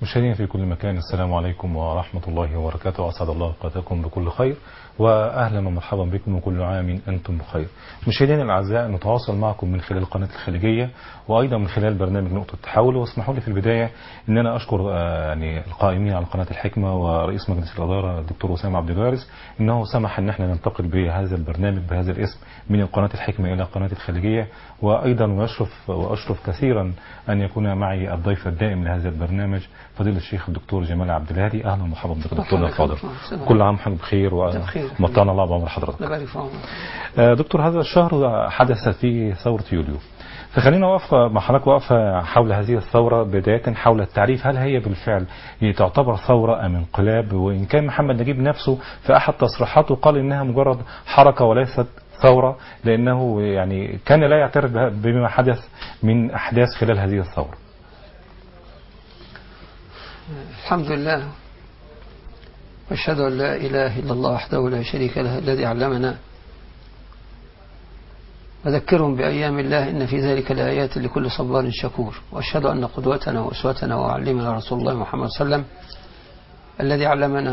مشاهدينا في كل مكان السلام عليكم ورحمة الله وبركاته أسعد الله أوقاتكم بكل خير وأهلا ومرحبا بكم وكل عام أنتم بخير مشاهدينا الأعزاء نتواصل معكم من خلال قناة الخليجية وأيضا من خلال برنامج نقطة التحول واسمحوا لي في البداية أن أنا أشكر يعني القائمين على قناة الحكمة ورئيس مجلس الإدارة الدكتور وسام عبد الوارث أنه سمح أن احنا ننتقل بهذا البرنامج بهذا الاسم من قناة الحكمة إلى قناة الخليجية وأيضا وأشرف وأشرف كثيرا أن يكون معي الضيف الدائم لهذا البرنامج فضيلة الشيخ الدكتور جمال عبد الهادي أهلا ومرحبا بك دكتور الفاضل كل عام وحضرتك بخير ومتعنا الله بعمر حضرتك دكتور هذا الشهر حدث فيه ثورة يوليو فخلينا وقف مع حضرتك وقفة حول هذه الثورة بداية حول التعريف هل هي بالفعل تعتبر ثورة أم انقلاب وإن كان محمد نجيب نفسه في أحد تصريحاته قال إنها مجرد حركة وليست ثورة لأنه يعني كان لا يعترف بما حدث من أحداث خلال هذه الثورة الحمد لله واشهد أن لا إله إلا الله وحده لا شريك له الذي علمنا وذكرهم بأيام الله إن في ذلك لآيات لكل صبار شكور وأشهد أن قدوتنا وأسوتنا وعلمنا رسول الله محمد صلى الله عليه وسلم الذي علمنا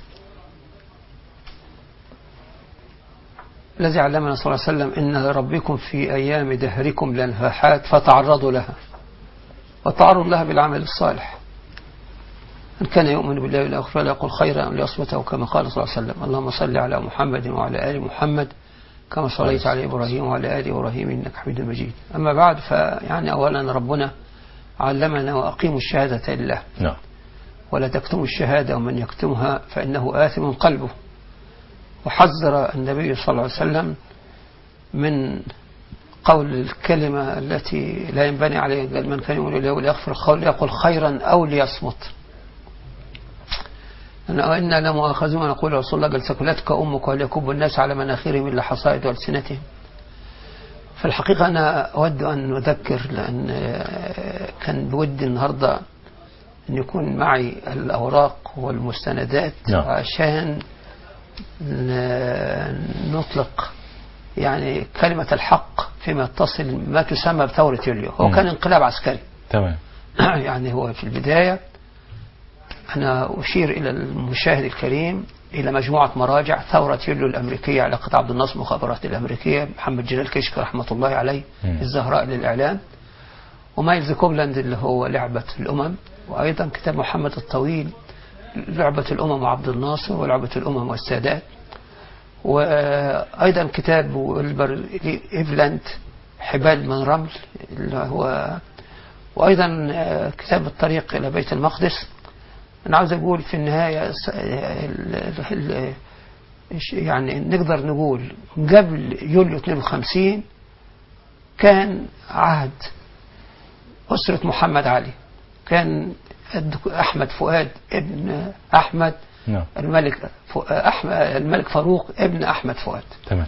الذي علمنا صلى الله عليه وسلم إن ربكم في أيام دهركم لنفحات فتعرضوا لها وتعرض لها بالعمل الصالح من كان يؤمن بالله والآخر فلا يقول خيرا أو ليصمت أو كما قال صلى الله عليه وسلم اللهم صل على محمد وعلى آل محمد كما صليت على إبراهيم وعلى آل إبراهيم إنك حميد مجيد أما بعد فيعني أولا ربنا علمنا وأقيموا الشهادة لله نعم ولا تكتموا الشهادة ومن يكتمها فإنه آثم قلبه وحذر النبي صلى الله عليه وسلم من قول الكلمة التي لا ينبني عليها قال من كان يؤمن بالله وليغفر القول يقول خيرا أو ليصمت إنا لمؤاخذون نقول رسول الله قال سكلتك أمك وليكب الناس على مناخرهم إلا حصائد ألسنتهم في الحقيقة أنا أود أن أذكر لأن كان بودي النهاردة أن يكون معي الأوراق والمستندات نعم. عشان نطلق يعني كلمة الحق فيما يتصل ما تسمى بثورة يوليو هو مم. كان انقلاب عسكري تمام يعني هو في البداية أنا أشير إلى المشاهد الكريم إلى مجموعة مراجع ثورة يوليو الأمريكية علاقة عبد الناصر المخابرات الأمريكية محمد جلال كشك رحمة الله عليه مم. الزهراء للإعلام ومايلز كوبلاند اللي هو لعبة الأمم وأيضا كتاب محمد الطويل لعبة الأمم وعبد الناصر ولعبة الأمم والسادات وأيضا كتاب ويلبر إيفلاند حبال من رمل اللي هو وأيضا آه، كتاب الطريق إلى بيت المقدس أنا عاوز أقول في النهاية س- ال- ال- إيش- يعني نقدر نقول قبل يوليو 52 كان عهد أسرة محمد علي كان الدك- أحمد فؤاد ابن أحمد نعم الملك ف- أحمد الملك فاروق ابن أحمد فؤاد تمام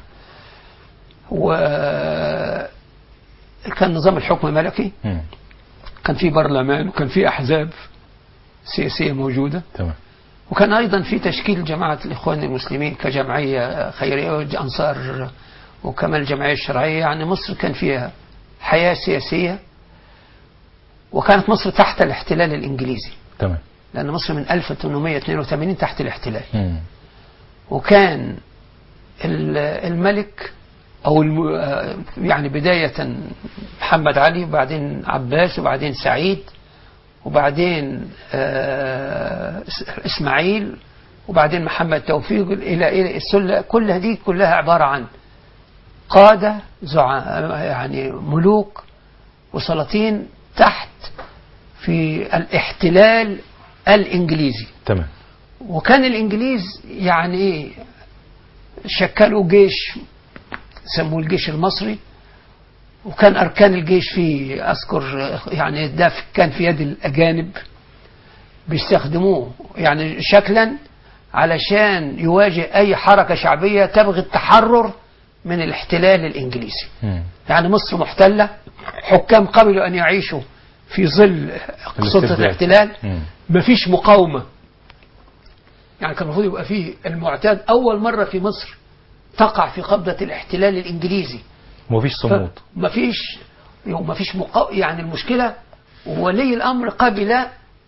وكان نظام الحكم ملكي مم. كان في برلمان وكان في أحزاب سياسية موجودة تمام وكان أيضا في تشكيل جماعة الإخوان المسلمين كجمعية خيرية وأنصار وكمان الجمعية الشرعية يعني مصر كان فيها حياة سياسية وكانت مصر تحت الاحتلال الإنجليزي تمام لأن مصر من 1882 تحت الاحتلال مم. وكان ال- الملك أو الم- آه، يعني بداية محمد علي وبعدين عباس وبعدين سعيد وبعدين آه، إس- إسماعيل وبعدين محمد توفيق إلى إلى السلة كل هذه كلها عبارة عن قادة زع- يعني ملوك وسلاطين تحت في الاحتلال الإنجليزي تمام وكان الإنجليز يعني إيه شكلوا جيش سموه الجيش المصري وكان أركان الجيش فيه أذكر يعني ده في- كان في يد الأجانب بيستخدموه يعني شكلا علشان يواجه أي حركة شعبية تبغي التحرر من الاحتلال الإنجليزي مم. يعني مصر محتلة حكام قبلوا أن يعيشوا في ظل سلطة الاستبداد. الاحتلال مم. مفيش مقاومة يعني كان المفروض يبقى فيه المعتاد أول مرة في مصر تقع في قبضة الاحتلال الإنجليزي ومفيش صمود مفيش مفيش مقا... يعني المشكلة ولي الأمر قبل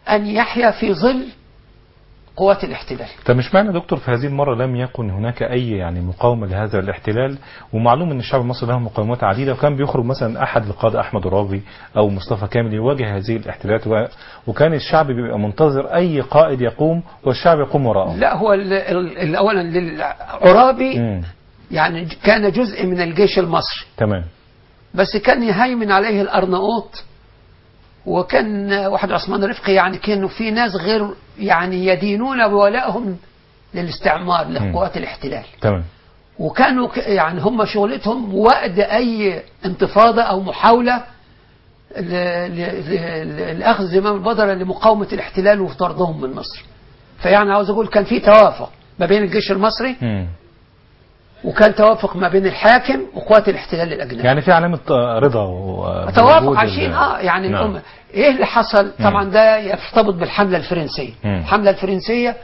أن يحيا في ظل قوات الاحتلال طب مش معنى دكتور في هذه المرة لم يكن هناك أي يعني مقاومة لهذا الاحتلال ومعلوم أن الشعب المصري له مقاومات عديدة وكان بيخرج مثلا أحد القادة أحمد الراوي أو مصطفى كامل يواجه هذه الاحتلالات و... وكان الشعب بيبقى منتظر أي قائد يقوم والشعب يقوم وراءه لا هو ال- ال- ال- أولا للعرابي مم. يعني ج- كان جزء من الجيش المصري تمام بس كان يهيمن عليه الأرناؤوط وكان واحد عثمان رفقي يعني كانوا في ناس غير يعني يدينون بولائهم للاستعمار لقوات الاحتلال تمام وكانوا ك- يعني هم شغلتهم وقت أي انتفاضة أو محاولة ل- ل- ل- لأخذ زمام البدرة لمقاومة الاحتلال وطردهم من مصر فيعني عاوز أقول كان في توافق ما بين الجيش المصري مم. وكان توافق ما بين الحاكم وقوات الاحتلال الأجنبي يعني في علامة آه، رضا و- توافق بوجود عايشين ال- اه يعني نعم. الأمة ايه اللي حصل طبعا ده يرتبط بالحملة الفرنسية مم. الحملة الفرنسية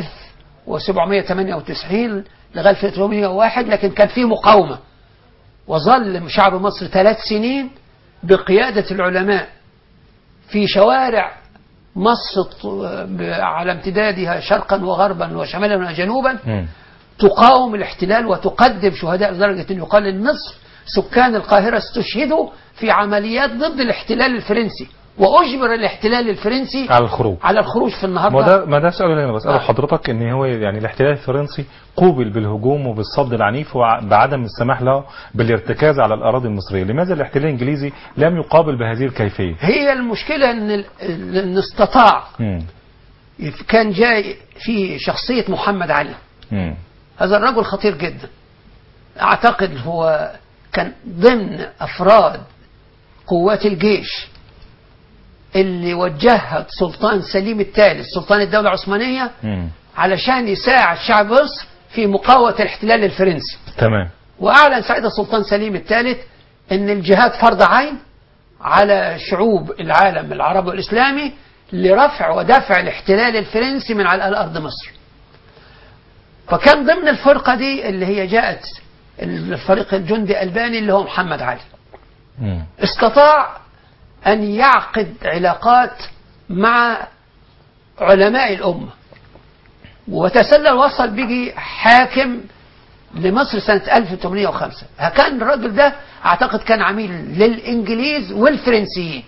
1798 لغاية 1801 لكن كان في مقاومة وظل شعب مصر ثلاث سنين بقيادة العلماء في شوارع مصر ط- ب- على امتدادها شرقا وغربا وشمالا وجنوبا مم. تقاوم الاحتلال وتقدم شهداء لدرجة أن يقال إن نصف سكان القاهرة استشهدوا في عمليات ضد الاحتلال الفرنسي وأجبر الاحتلال الفرنسي على الخروج على الخروج في ما النهارده ده ما ده السؤال اللي انا بساله آه. حضرتك ان هو يعني الاحتلال الفرنسي قوبل بالهجوم وبالصد العنيف وبعدم السماح له بالارتكاز على الاراضي المصريه، لماذا الاحتلال الانجليزي لم يقابل بهذه الكيفيه؟ هي المشكلة إن ال- إن استطاع مم. كان جاي في شخصية محمد علي مم. هذا الرجل خطير جدا أعتقد هو كان ضمن أفراد قوات الجيش اللي وجهها سلطان سليم الثالث سلطان الدولة العثمانية مم. علشان يساعد شعب مصر في مقاومة الاحتلال الفرنسي تمام وأعلن ساعتها السلطان سليم الثالث أن الجهاد فرض عين على شعوب العالم العربي والإسلامي لرفع ودفع الاحتلال الفرنسي من على أرض مصر فكان ضمن الفرقة دي اللي هي جاءت الفريق الجندي الألباني اللي هو محمد علي مم. استطاع أن يعقد علاقات مع علماء الأمة وتسلل وصل بيجي حاكم لمصر سنة 1805 كان الراجل ده أعتقد كان عميل للإنجليز والفرنسيين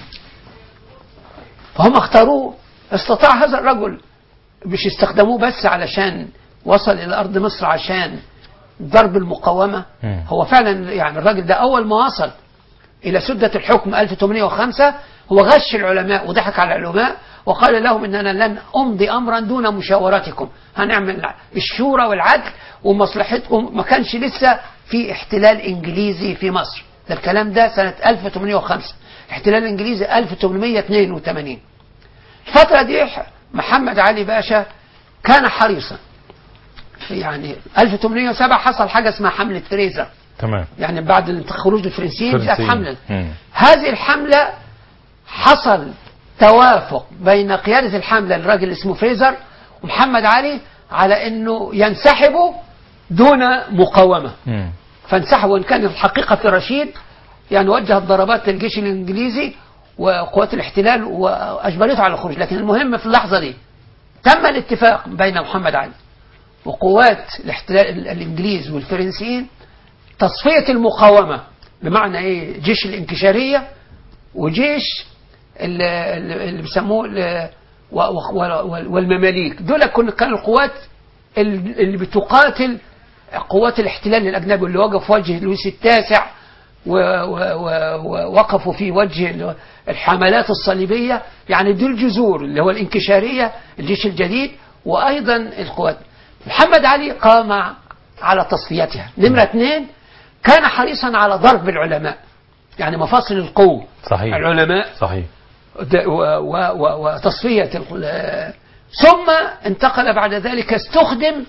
فهم اختاروه استطاع هذا الرجل مش استخدموه بس علشان وصل إلى أرض مصر عشان ضرب المقاومة مم. هو فعلا يعني الراجل ده أول ما وصل إلى سدة الحكم 1805 هو غش العلماء وضحك على العلماء وقال لهم إننا لن أمضي أمرا دون مشاورتكم هنعمل الشورى والعدل ومصلحتكم ما كانش لسه في احتلال إنجليزي في مصر ده الكلام ده سنة 1805 احتلال إنجليزي 1882 الفترة دي محمد علي باشا كان حريصا يعني 1807 حصل حاجة اسمها حملة فريزر تمام يعني بعد خروج الفرنسيين جاءت فرنسيين. حملة مم. هذه الحملة حصل توافق بين قيادة الحملة الراجل اسمه فريزر ومحمد علي على انه ينسحبوا دون مقاومة مم. فانسحبوا وان كان الحقيقة في رشيد يعني وجه الضربات للجيش الانجليزي وقوات الاحتلال واجبرته على الخروج لكن المهم في اللحظة دي تم الاتفاق بين محمد علي وقوات الاحتلال ال- الانجليز والفرنسيين تصفية المقاومة بمعنى ايه جيش الانكشارية وجيش ال- ال- اللي بيسموه ال- و- و- و- والمماليك دول كن- كانوا القوات ال- اللي بتقاتل قوات الاحتلال الاجنبي اللي وقف في وجه لويس التاسع و- و- و- ووقفوا في وجه ال- الحملات الصليبية يعني دول جذور اللي هو الانكشارية الجيش الجديد وأيضا القوات محمد علي قام على تصفيتها نمرة اثنين كان حريصا على ضرب العلماء يعني مفاصل القوة صحيح العلماء صحيح د- و- و- و- وتصفية ال- ثم انتقل بعد ذلك استخدم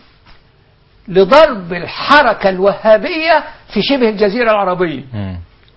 لضرب الحركة الوهابية في شبه الجزيرة العربية مم.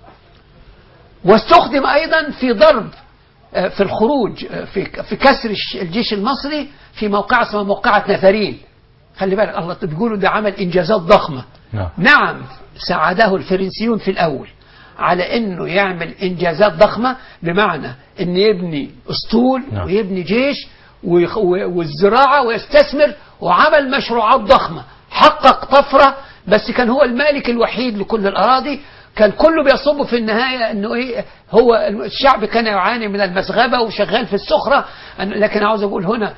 واستخدم أيضا في ضرب آه، في الخروج آه، في في كسر الش- الجيش المصري في موقعة اسمها موقعة نفرين خلي بالك الله بيقولوا ده عمل إنجازات ضخمة نعم نعم ساعده الفرنسيون في الأول على انه يعمل انجازات ضخمه بمعنى ان يبني اسطول نعم. ويبني جيش ويخ- و- والزراعه ويستثمر وعمل مشروعات ضخمه حقق طفره بس كان هو المالك الوحيد لكل الاراضي كان كله بيصب في النهايه انه ايه هو الشعب كان يعاني من المسغبه وشغال في السخره أنا- لكن عاوز اقول هنا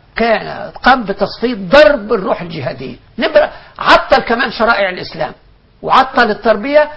كان قام بتصفية ضرب الروح الجهادية نبرة عطل كمان شرائع الإسلام وعطل التربية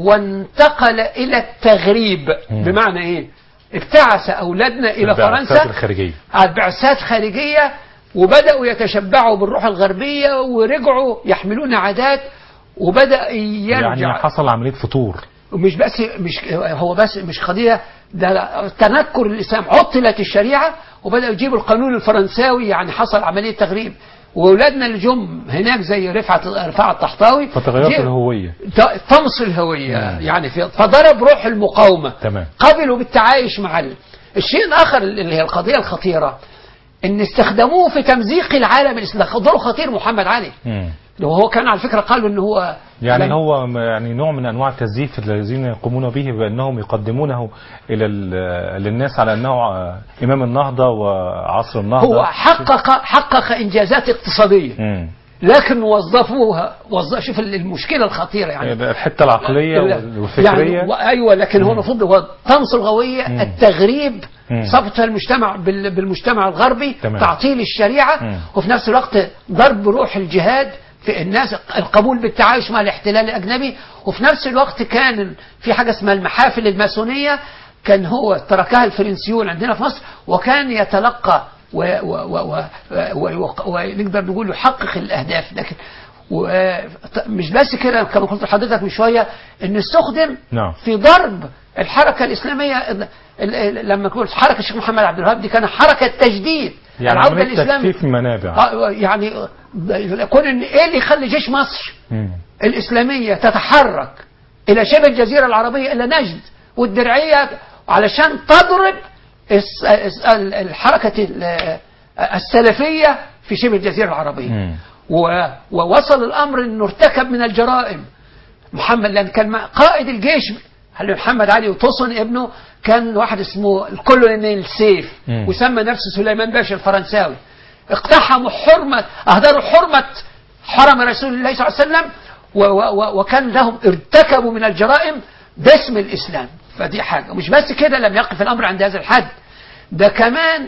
وانتقل إلى التغريب مم. بمعنى إيه ابتعث أولادنا إلى البعثات فرنسا الخارجية على بعثات خارجية وبدأوا يتشبعوا بالروح الغربية ورجعوا يحملون عادات وبدأ يرجع يعني حصل عملية فطور ومش بس مش هو بس مش قضيه ده تنكر الاسلام عطلت الشريعه وبداوا يجيبوا القانون الفرنساوي يعني حصل عمليه تغريب واولادنا اللي جم هناك زي رفعت رفاعة الطحطاوي فتغيرت جه- الهوية ت- طمس الهويه مم. يعني في فضرب روح المقاومه تمام. قبلوا بالتعايش مع ال- الشيء الاخر اللي هي القضيه الخطيره ان استخدموه في تمزيق العالم الاسلامي ده دور خطير محمد علي مم. وهو كان على فكره قالوا ان هو يعني لم- هو م- يعني نوع من انواع التزييف الذين يقومون به بانهم يقدمونه الى ال- للناس على انه آه، امام النهضه وعصر النهضه هو حقق حقق انجازات اقتصاديه مم. لكن وظفوها وظف شوف المشكله الخطيره يعني الحته العقليه لا، والفكريه يعني و- ايوه لكن هو المفروض هو طمس الغويه مم. التغريب مم. صفت المجتمع بال- بالمجتمع الغربي تمام. تعطيل الشريعه مم. وفي نفس الوقت ضرب روح الجهاد في الناس القبول بالتعايش مع الاحتلال الاجنبي وفي نفس الوقت كان في حاجه اسمها المحافل الماسونيه كان هو تركها الفرنسيون عندنا في مصر وكان يتلقى و- و- و- و- و- و- ونقدر نقول يحقق الاهداف لكن و- مش بس كده كما قلت لحضرتك من شويه ان استخدم نعم. في ضرب الحركه الاسلاميه ال- ال- ال- لما قلت حركه الشيخ محمد عبد الوهاب دي كانت حركه تجديد يعني العوده عمليه الاسلاميه تكثيف المنابع آه، يعني آه، كون ان ايه اللي يخلي جيش مصر مم. الإسلامية تتحرك إلى شبه الجزيرة العربية إلى نجد والدرعية علشان تضرب الس- الس- ال- الحركة ال- السلفية في شبه الجزيرة العربية مم. و- ووصل الأمر أنه ارتكب من الجرائم محمد لأن كان مع- قائد الجيش هل محمد علي وطوسن ابنه كان واحد اسمه الكولونيل سيف مم. وسمى نفسه سليمان باشا الفرنساوي اقتحموا حرمة أهدروا حرمة حرم رسول الله صلى الله عليه وسلم و و و وكان لهم ارتكبوا من الجرائم باسم الإسلام فدي حاجة مش بس كده لم يقف الأمر عند هذا الحد ده كمان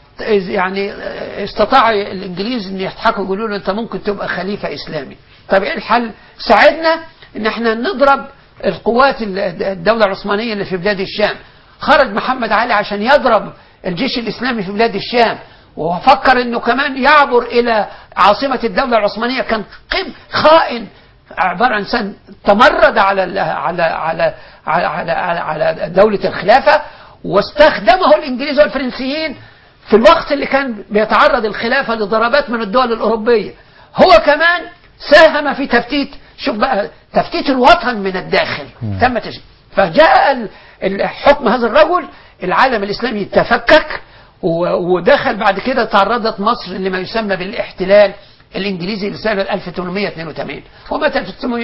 يعني استطاع الانجليز ان يضحكوا يقولوا له انت ممكن تبقى خليفه اسلامي طب ايه الحل ساعدنا ان احنا نضرب القوات الدوله العثمانيه اللي في بلاد الشام خرج محمد علي عشان يضرب الجيش الاسلامي في بلاد الشام وفكر انه كمان يعبر الى عاصمه الدوله العثمانيه كان قم خائن عباره عن انسان تمرد على ال- على على على على, على, على دوله الخلافه واستخدمه الانجليز والفرنسيين في الوقت اللي كان بيتعرض الخلافة لضربات من الدول الأوروبية هو كمان ساهم في تفتيت شوف بقى تفتيت الوطن من الداخل تم تش... فجاء ال- ال- حكم هذا الرجل العالم الإسلامي تفكك و- ودخل بعد كده تعرضت مصر لما يسمى بالاحتلال الإنجليزي لسنة 1882 ومات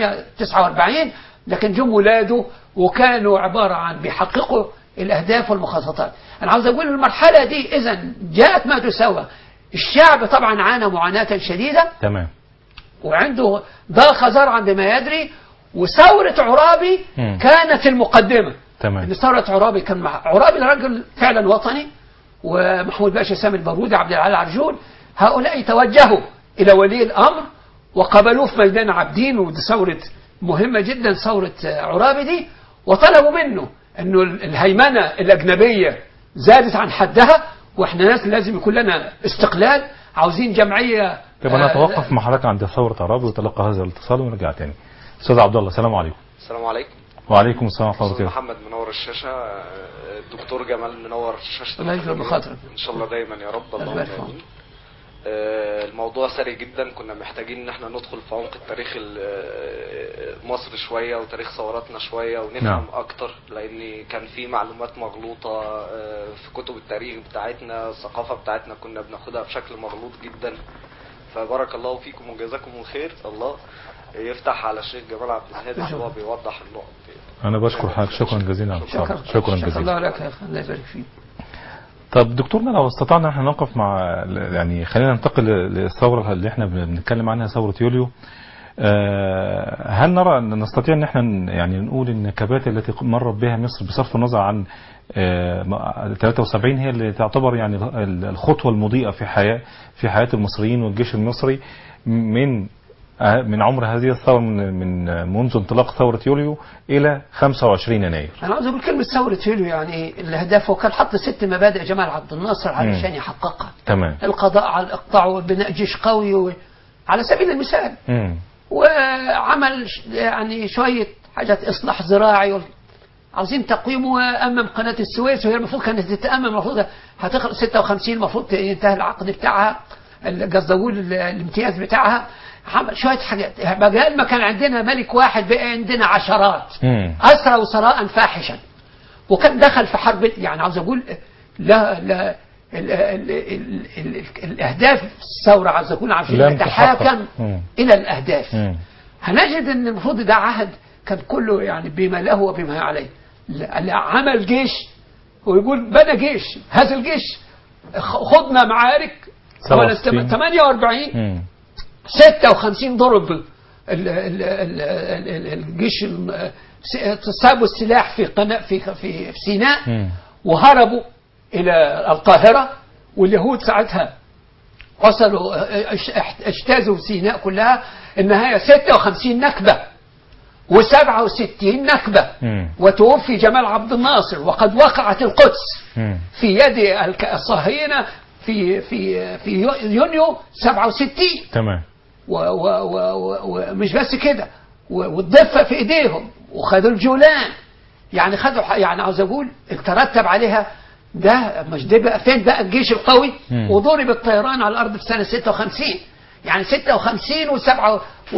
1949 لكن جم ولاده وكانوا عبارة عن بيحققوا الأهداف والمخططات أنا عاوز أقول المرحلة دي إذا جاءت ما تساوى الشعب طبعا عانى معاناة شديدة تمام وعنده ضاق زرعا بما يدري وثورة عرابي مم. كانت المقدمة تمام ان ثورة عرابي كان مع عرابي رجل فعلا وطني ومحمود باشا سامي البارودي عبد العال عرجون هؤلاء توجهوا إلى ولي الأمر وقبلوه في ميدان عابدين ودي ثورة مهمة جدا ثورة عرابي دي وطلبوا منه انه الهيمنة الأجنبية زادت عن حدها واحنا ناس لازم يكون لنا استقلال عاوزين جمعية طب انا آه، اتوقف مع حضرتك عند ثوره عرابي وتلقى هذا الاتصال ونرجع تاني استاذ عبد الله السلام عليكم السلام عليكم وعليكم السلام ورحمه الله استاذ وبركاته محمد منور الشاشه آه، الدكتور جمال منور شاشه الله يجبر بخاطرك. ان شاء الله دايما يا رب اللهم يبارك فيك. امين آه، الموضوع سري جدا كنا محتاجين ان احنا ندخل في عمق التاريخ ال- آه، مصر شويه وتاريخ ثوراتنا شويه ونفهم نعم. اكتر لان كان في معلومات مغلوطه آه، في كتب التاريخ بتاعتنا الثقافه بتاعتنا كنا بناخدها بشكل مغلوط جدا فبارك الله فيكم وجزاكم الخير الله يفتح على الشيخ جمال عبد الهادي اللي هو بيوضح النقط دي انا بشكر حضرتك شكرا جزيلا على شكرا الخبر. شكرا شكرا جزيلا الله لك يا أخي الله يبارك فيك طب دكتورنا لو استطعنا احنا نقف مع يعني خلينا ننتقل للثوره اللي احنا بنتكلم عنها ثوره يوليو آه، هل نرى ان نستطيع ان احنا ن- يعني نقول ان النكبات التي مرت بها مصر بصرف النظر عن آه، م- 73 هي اللي تعتبر يعني ال- الخطوه المضيئه في حياه في حياه المصريين والجيش المصري من آه، من عمر هذه الثوره من من منذ انطلاق ثوره يوليو الى 25 يناير انا عاوز اقول كلمه ثوره يوليو يعني الهدف هو كان حط ست مبادئ جمال عبد الناصر علشان يحققها تمام القضاء على الاقطاع وبناء جيش قوي و... على سبيل المثال مم. وعمل ش- يعني شويه حاجات اصلاح زراعي وال- عاوزين تقويم وامم قناه السويس وهي المفروض كانت تتامم المفروض هتخلص 56 المفروض ينتهي العقد بتاعها ال- قصدي اقول ال- الامتياز بتاعها عمل شويه حاجات بدل ما كان عندنا ملك واحد بقى عندنا عشرات مم. أسرى ثراء فاحشا وكان دخل في حرب يعني عاوز أقول لا لا ال ال ال ال الأهداف الثورة عاوز أقول عشان لم نتحاكم تحقق. مم. إلى الأهداف مم. هنجد أن المفروض ده عهد كان كله يعني بما له وبما عليه لا- لا عمل جيش ويقول بنى جيش هذا الجيش خ- خضنا معارك سبعة ولا وستين. 48 مم. 56 ضرب ال- ال- ال- ال- ال- الجيش الم- س- سابوا السلاح في قناة في في في سيناء مم. وهربوا إلى القاهرة واليهود ساعتها وصلوا اش- اجتازوا سيناء كلها النهاية 56 نكبة و67 نكبة مم. وتوفي جمال عبد الناصر وقد وقعت القدس مم. في يد الك- الصهاينة في في في يونيو 67 تمام و- و- و- و- ومش بس كده و- والضفة في ايديهم وخدوا الجولان يعني خدوا ح- يعني عاوز اقول ترتب عليها ده مش ده بقى فين بقى الجيش القوي مم. وضرب الطيران على الارض في سنه 56 يعني 56 و7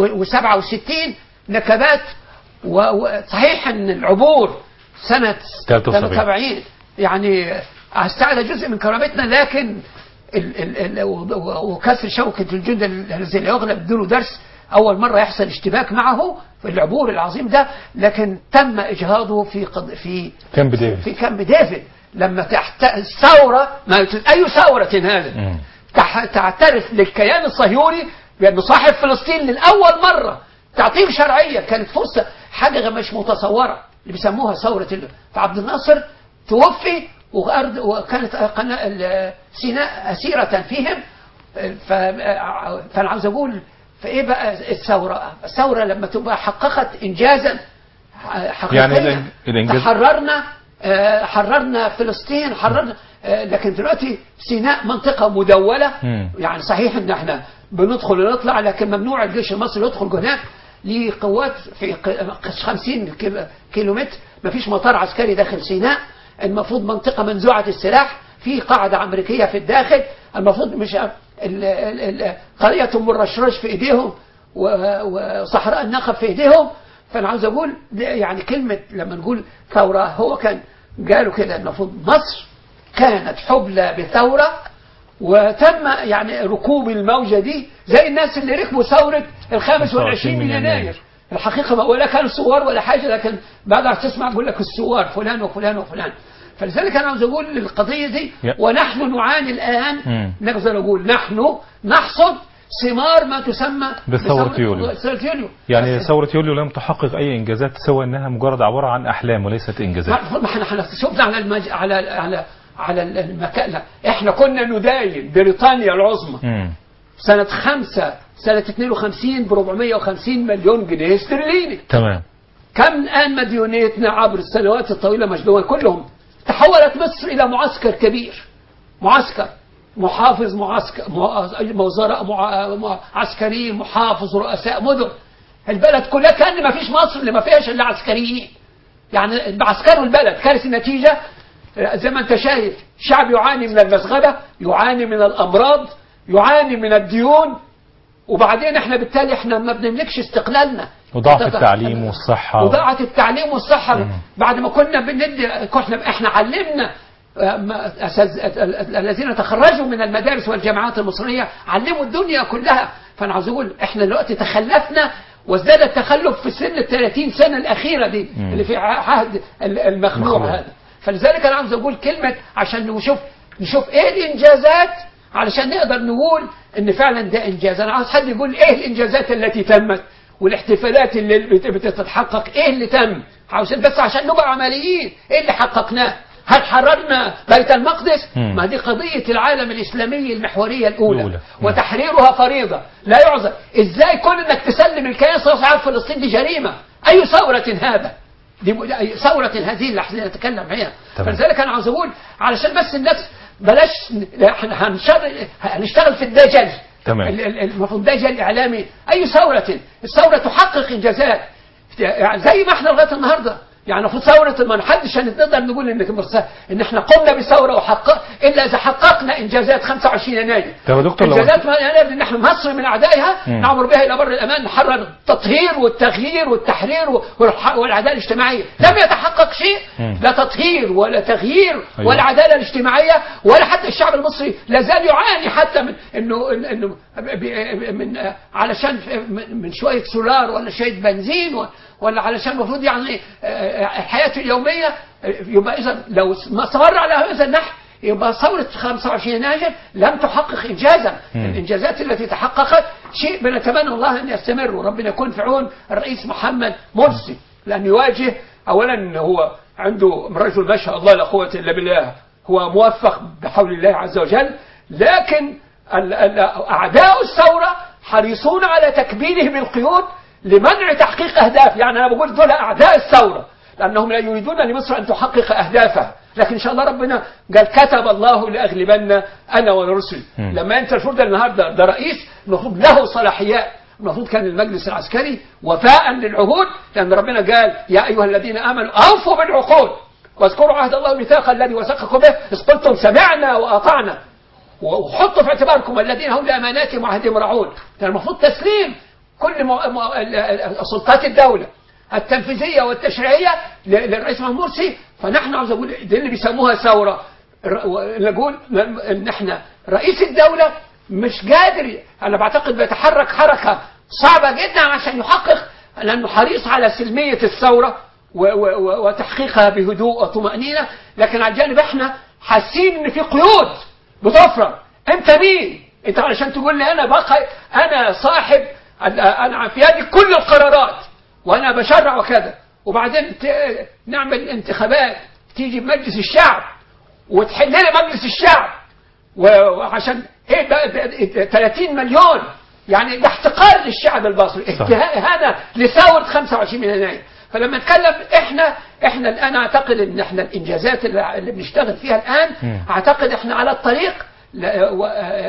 و67 نكبات و- وصحيح ان العبور سنه 73. 73 يعني استعاد جزء من كرامتنا لكن ال ال ال و- و- وكسر شوكة الجند الذي لا يغلب بدون درس أول مرة يحصل اشتباك معه في العبور العظيم ده لكن تم إجهاضه في قض في كامب ديفيد. في كامب ديفيد لما تحت الثورة ما يت- أي ثورة هذا مم. تح- تعترف للكيان الصهيوني بأنه صاحب فلسطين للأول مرة تعطيه شرعية كانت فرصة حاجة مش متصورة اللي بيسموها ثورة ال- فعبد الناصر توفي وأرض وكانت قناة ال- سيناء أسيرة فيهم ف- فأنا عاوز أقول فإيه بقى الثورة؟ الثورة لما تبقى حققت إنجازا حقيقيا يعني الإن- الإنجاز- حررنا آه، حررنا فلسطين حررنا آه، لكن دلوقتي سيناء منطقة مدولة مم. يعني صحيح ان احنا بندخل ونطلع لكن ممنوع الجيش المصري يدخل هناك ليه قوات في ق- 50 كيلو- كيلومتر مفيش مطار عسكري داخل سيناء المفروض منطقة منزوعة السلاح في قاعدة أمريكية في الداخل المفروض مش ال- ال- ال- قرية أم الرشرش في إيديهم و- وصحراء النخب في إيديهم فأنا عاوز أقول ده يعني كلمة لما نقول ثورة هو كان قالوا كده المفروض مصر كانت حبلى بثورة وتم يعني ركوب الموجة دي زي الناس اللي ركبوا ثورة الخامس والعشرين من يناير الحقيقة ما ولا كانوا ثوار ولا حاجة لكن بعد تسمع يقول لك الثوار فلان وفلان وفلان فلذلك أنا عاوز أقول للقضية دي يا. ونحن نعاني الآن مم. نقدر نقول نحن نحصد ثمار ما تسمى بثورة بثورة- يوليو. ثورة يوليو يعني بس- ثورة يوليو لم تحقق أي إنجازات سوى أنها مجرد عبارة عن أحلام وليست إنجازات ما ما احنا احنا شفنا على المج... على على على المكان لا احنا كنا نداين بريطانيا العظمى مم. سنة خمسة سنة 52 ب 450 مليون جنيه استرليني تمام كم الآن مديونيتنا عبر السنوات الطويلة مجدوة كلهم تحولت مصر إلى معسكر كبير معسكر محافظ معسكر مع- وزراء مع- مع- عسكريين محافظ رؤساء مدن البلد كلها كان ما فيش مصر اللي ما فيهاش إلا عسكريين يعني بعسكروا البلد كانت النتيجة زي ما انت شايف شعب يعاني من المسغبة يعاني من الأمراض يعاني من الديون وبعدين احنا بالتالي احنا ما بنملكش استقلالنا وضعف تت- التعليم والصحة وضاعت التعليم والصحة مم. بعد ما كنا بندي كنا احنا علمنا آه، ما- أساس- ال- ال- الذين تخرجوا من المدارس والجامعات المصرية علموا الدنيا كلها فأنا عاوز أقول احنا دلوقتي تخلفنا وازداد التخلف في سن ال 30 سنه الاخيره دي مم. اللي في عهد ال- المخلوع مخلوع. هذا فلذلك انا عاوز اقول كلمه عشان نشوف نشوف ايه الانجازات علشان نقدر نقول ان فعلا ده انجاز انا عاوز حد يقول ايه الانجازات التي تمت والاحتفالات اللي بت- بتتحقق ايه اللي تم عاوزين بس عشان نبقى عمليين ايه اللي حققناه هل حررنا بيت المقدس مم. ما دي قضية العالم الإسلامي المحورية الأولى الأولى. مم. وتحريرها فريضة لا يعذر إزاي كون أنك تسلم الكيان صار فلسطين دي جريمة أي ثورة هذا دي م- أي ثورة هذه اللي احنا نتكلم عليها تمام. فلذلك أنا عاوز أقول علشان بس الناس بلاش ن- احنا هنشتغل هنشتغل في الدجل تمام. ال- ال- المفروض دجل إعلامي أي ثورة الثورة تحقق إنجازات يعني زي ما احنا لغايه النهارده يعني المفروض ثورة ما حدش هنقدر نقول ان ان احنا قمنا بثوره وحقق الا اذا حققنا انجازات 25 يناير طب يا دكتور لو انجازات ما يناير ان احنا مصر من اعدائها مم. نعبر بها الى بر الامان نحرر التطهير والتغيير والتحرير والح- والعداله الاجتماعيه لم يتحقق شيء مم. لا تطهير ولا تغيير أيوة. ولا عداله اجتماعيه ولا حتى الشعب المصري لا زال يعاني حتى من انه انه ب- ب- من آه، علشان من من شويه سولار ولا شويه بنزين و- ولا علشان المفروض يعني آه، حياته اليوميه آه، يبقى اذا لو ما استمر على هذا النحو يبقى ثورة 25 يناير لم تحقق إنجازا مم. الإنجازات التي تحققت شيء بنتمنى الله أن يستمر وربنا يكون في عون الرئيس محمد مرسي لأن يواجه أولا هو عنده رجل ما شاء الله لا قوة إلا بالله هو موفق بحول الله عز وجل لكن ال- ال- أعداء الثورة حريصون على تكبيرهم القيود لمنع تحقيق أهداف يعني أنا بقول دول أعداء الثورة لأنهم لا يريدون لمصر أن تحقق أهدافها لكن إن شاء الله ربنا قال كتب الله لأغلبن أنا ورسل مم. لما أنت المفروض النهاردة ده رئيس المفروض له صلاحيات المفروض كان المجلس العسكري وفاء للعهود لأن ربنا قال يا أيها الذين آمنوا أوفوا بالعقود واذكروا عهد الله الميثاق الذي وثقكم به إذ قلتم سمعنا وأطعنا وحطوا في اعتباركم الذين هم لأماناتهم وعهدهم راعون كان المفروض تسليم كل مو... مو... ال- ال- سلطات الدولة التنفيذية والتشريعية ل- للرئيس محمد مرسي فنحن عاوز اقول دي اللي بيسموها ثورة ر- و- نقول ان احنا رئيس الدولة مش قادر انا بعتقد بيتحرك حركة صعبة جدا عشان يحقق لانه حريص على سلمية الثورة و- و- و- وتحقيقها بهدوء وطمأنينة لكن على الجانب احنا حاسين ان في قيود بتفرض انت مين انت علشان تقول لي انا بقى انا صاحب انا في يدي كل القرارات وانا بشرع وكذا وبعدين ت- نعمل انتخابات تيجي بمجلس الشعب وتحل لي مجلس الشعب و- وعشان ايه ده, ده, ده 30 مليون يعني ده احتقار للشعب المصري صح. اهانه لثوره 25 يناير فلما نتكلم احنا احنا الان اعتقد ان احنا الانجازات اللي اللي بنشتغل فيها الان مم. اعتقد احنا على الطريق لا- و-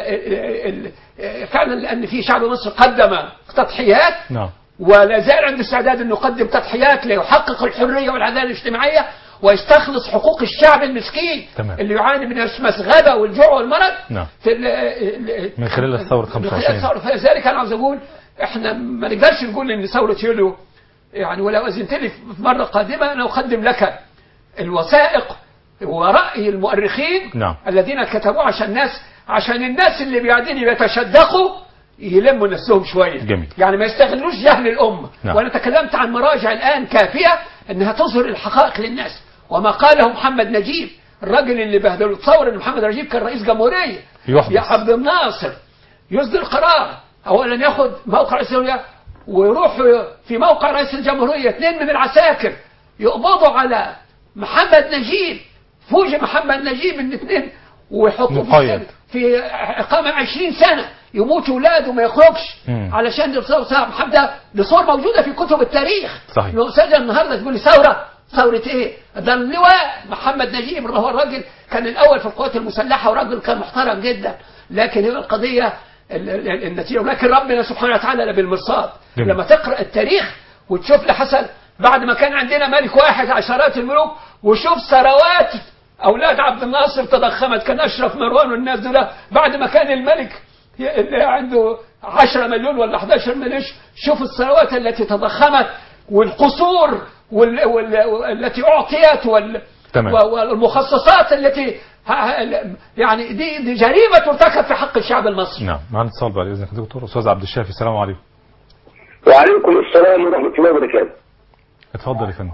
ال- ال- فعلا لان في شعب مصر قدم تضحيات نعم ولا زال عنده استعداد انه يقدم تضحيات ليحقق الحريه والعداله الاجتماعيه ويستخلص حقوق الشعب المسكين تمام. اللي يعاني من المسغبه والجوع والمرض نعم. في ال- ال- من خلال الثورة من 25. خلال الثورة فلذلك انا عاوز اقول احنا ما نقدرش نقول ان ثوره يوليو يعني ولو اذنت لي في مره قادمه انا اقدم لك الوثائق ورأي المؤرخين نعم. الذين كتبوه عشان الناس عشان الناس اللي قاعدين يتشدقوا يلموا نفسهم شويه جميل. يعني ما يستغلوش جهل الامه نعم. وانا تكلمت عن مراجع الان كافيه انها تظهر الحقائق للناس وما قاله محمد نجيب الراجل اللي بهدله تصور ان محمد نجيب كان رئيس جمهوريه يحبس. يا عبد الناصر يصدر قرار اولا ياخذ موقع رئيس الجمهوريه ويروح في موقع رئيس الجمهوريه اثنين من العساكر يقبضوا على محمد نجيب فوجي محمد نجيب ان اثنين ويحطوا في مقيد. السجن في إقامة 20 سنة يموت ولاده ما يخرجش مم. علشان الثورة صار محمد ده دي صور موجودة في كتب التاريخ صحيح. لو سجل النهاردة تقول لي ثورة ثورة ايه؟ ده اللواء محمد نجيب اللي هو الراجل كان الأول في القوات المسلحة وراجل كان محترم جدا لكن هي القضية ال- ال- النتيجة ولكن ربنا سبحانه وتعالى لا بالمرصاد جميل. لما تقرأ التاريخ وتشوف اللي حصل بعد ما كان عندنا ملك واحد عشرات الملوك وشوف ثروات أولاد عبد الناصر تضخمت كان أشرف مروان والناس دول بعد ما كان الملك ي- اللي عنده 10 مليون ولا 11 مليون شوف الثروات التي تضخمت والقصور وال... وال... والتي أعطيت وال... تمام. و- والمخصصات التي ه- ه- يعني دي, دي جريمة ترتكب في حق الشعب المصري نعم معنا اتصال بعد اذنك يا دكتور استاذ عبد الشافي السلام عليكم وعليكم السلام ورحمة الله وبركاته اتفضل يا فندم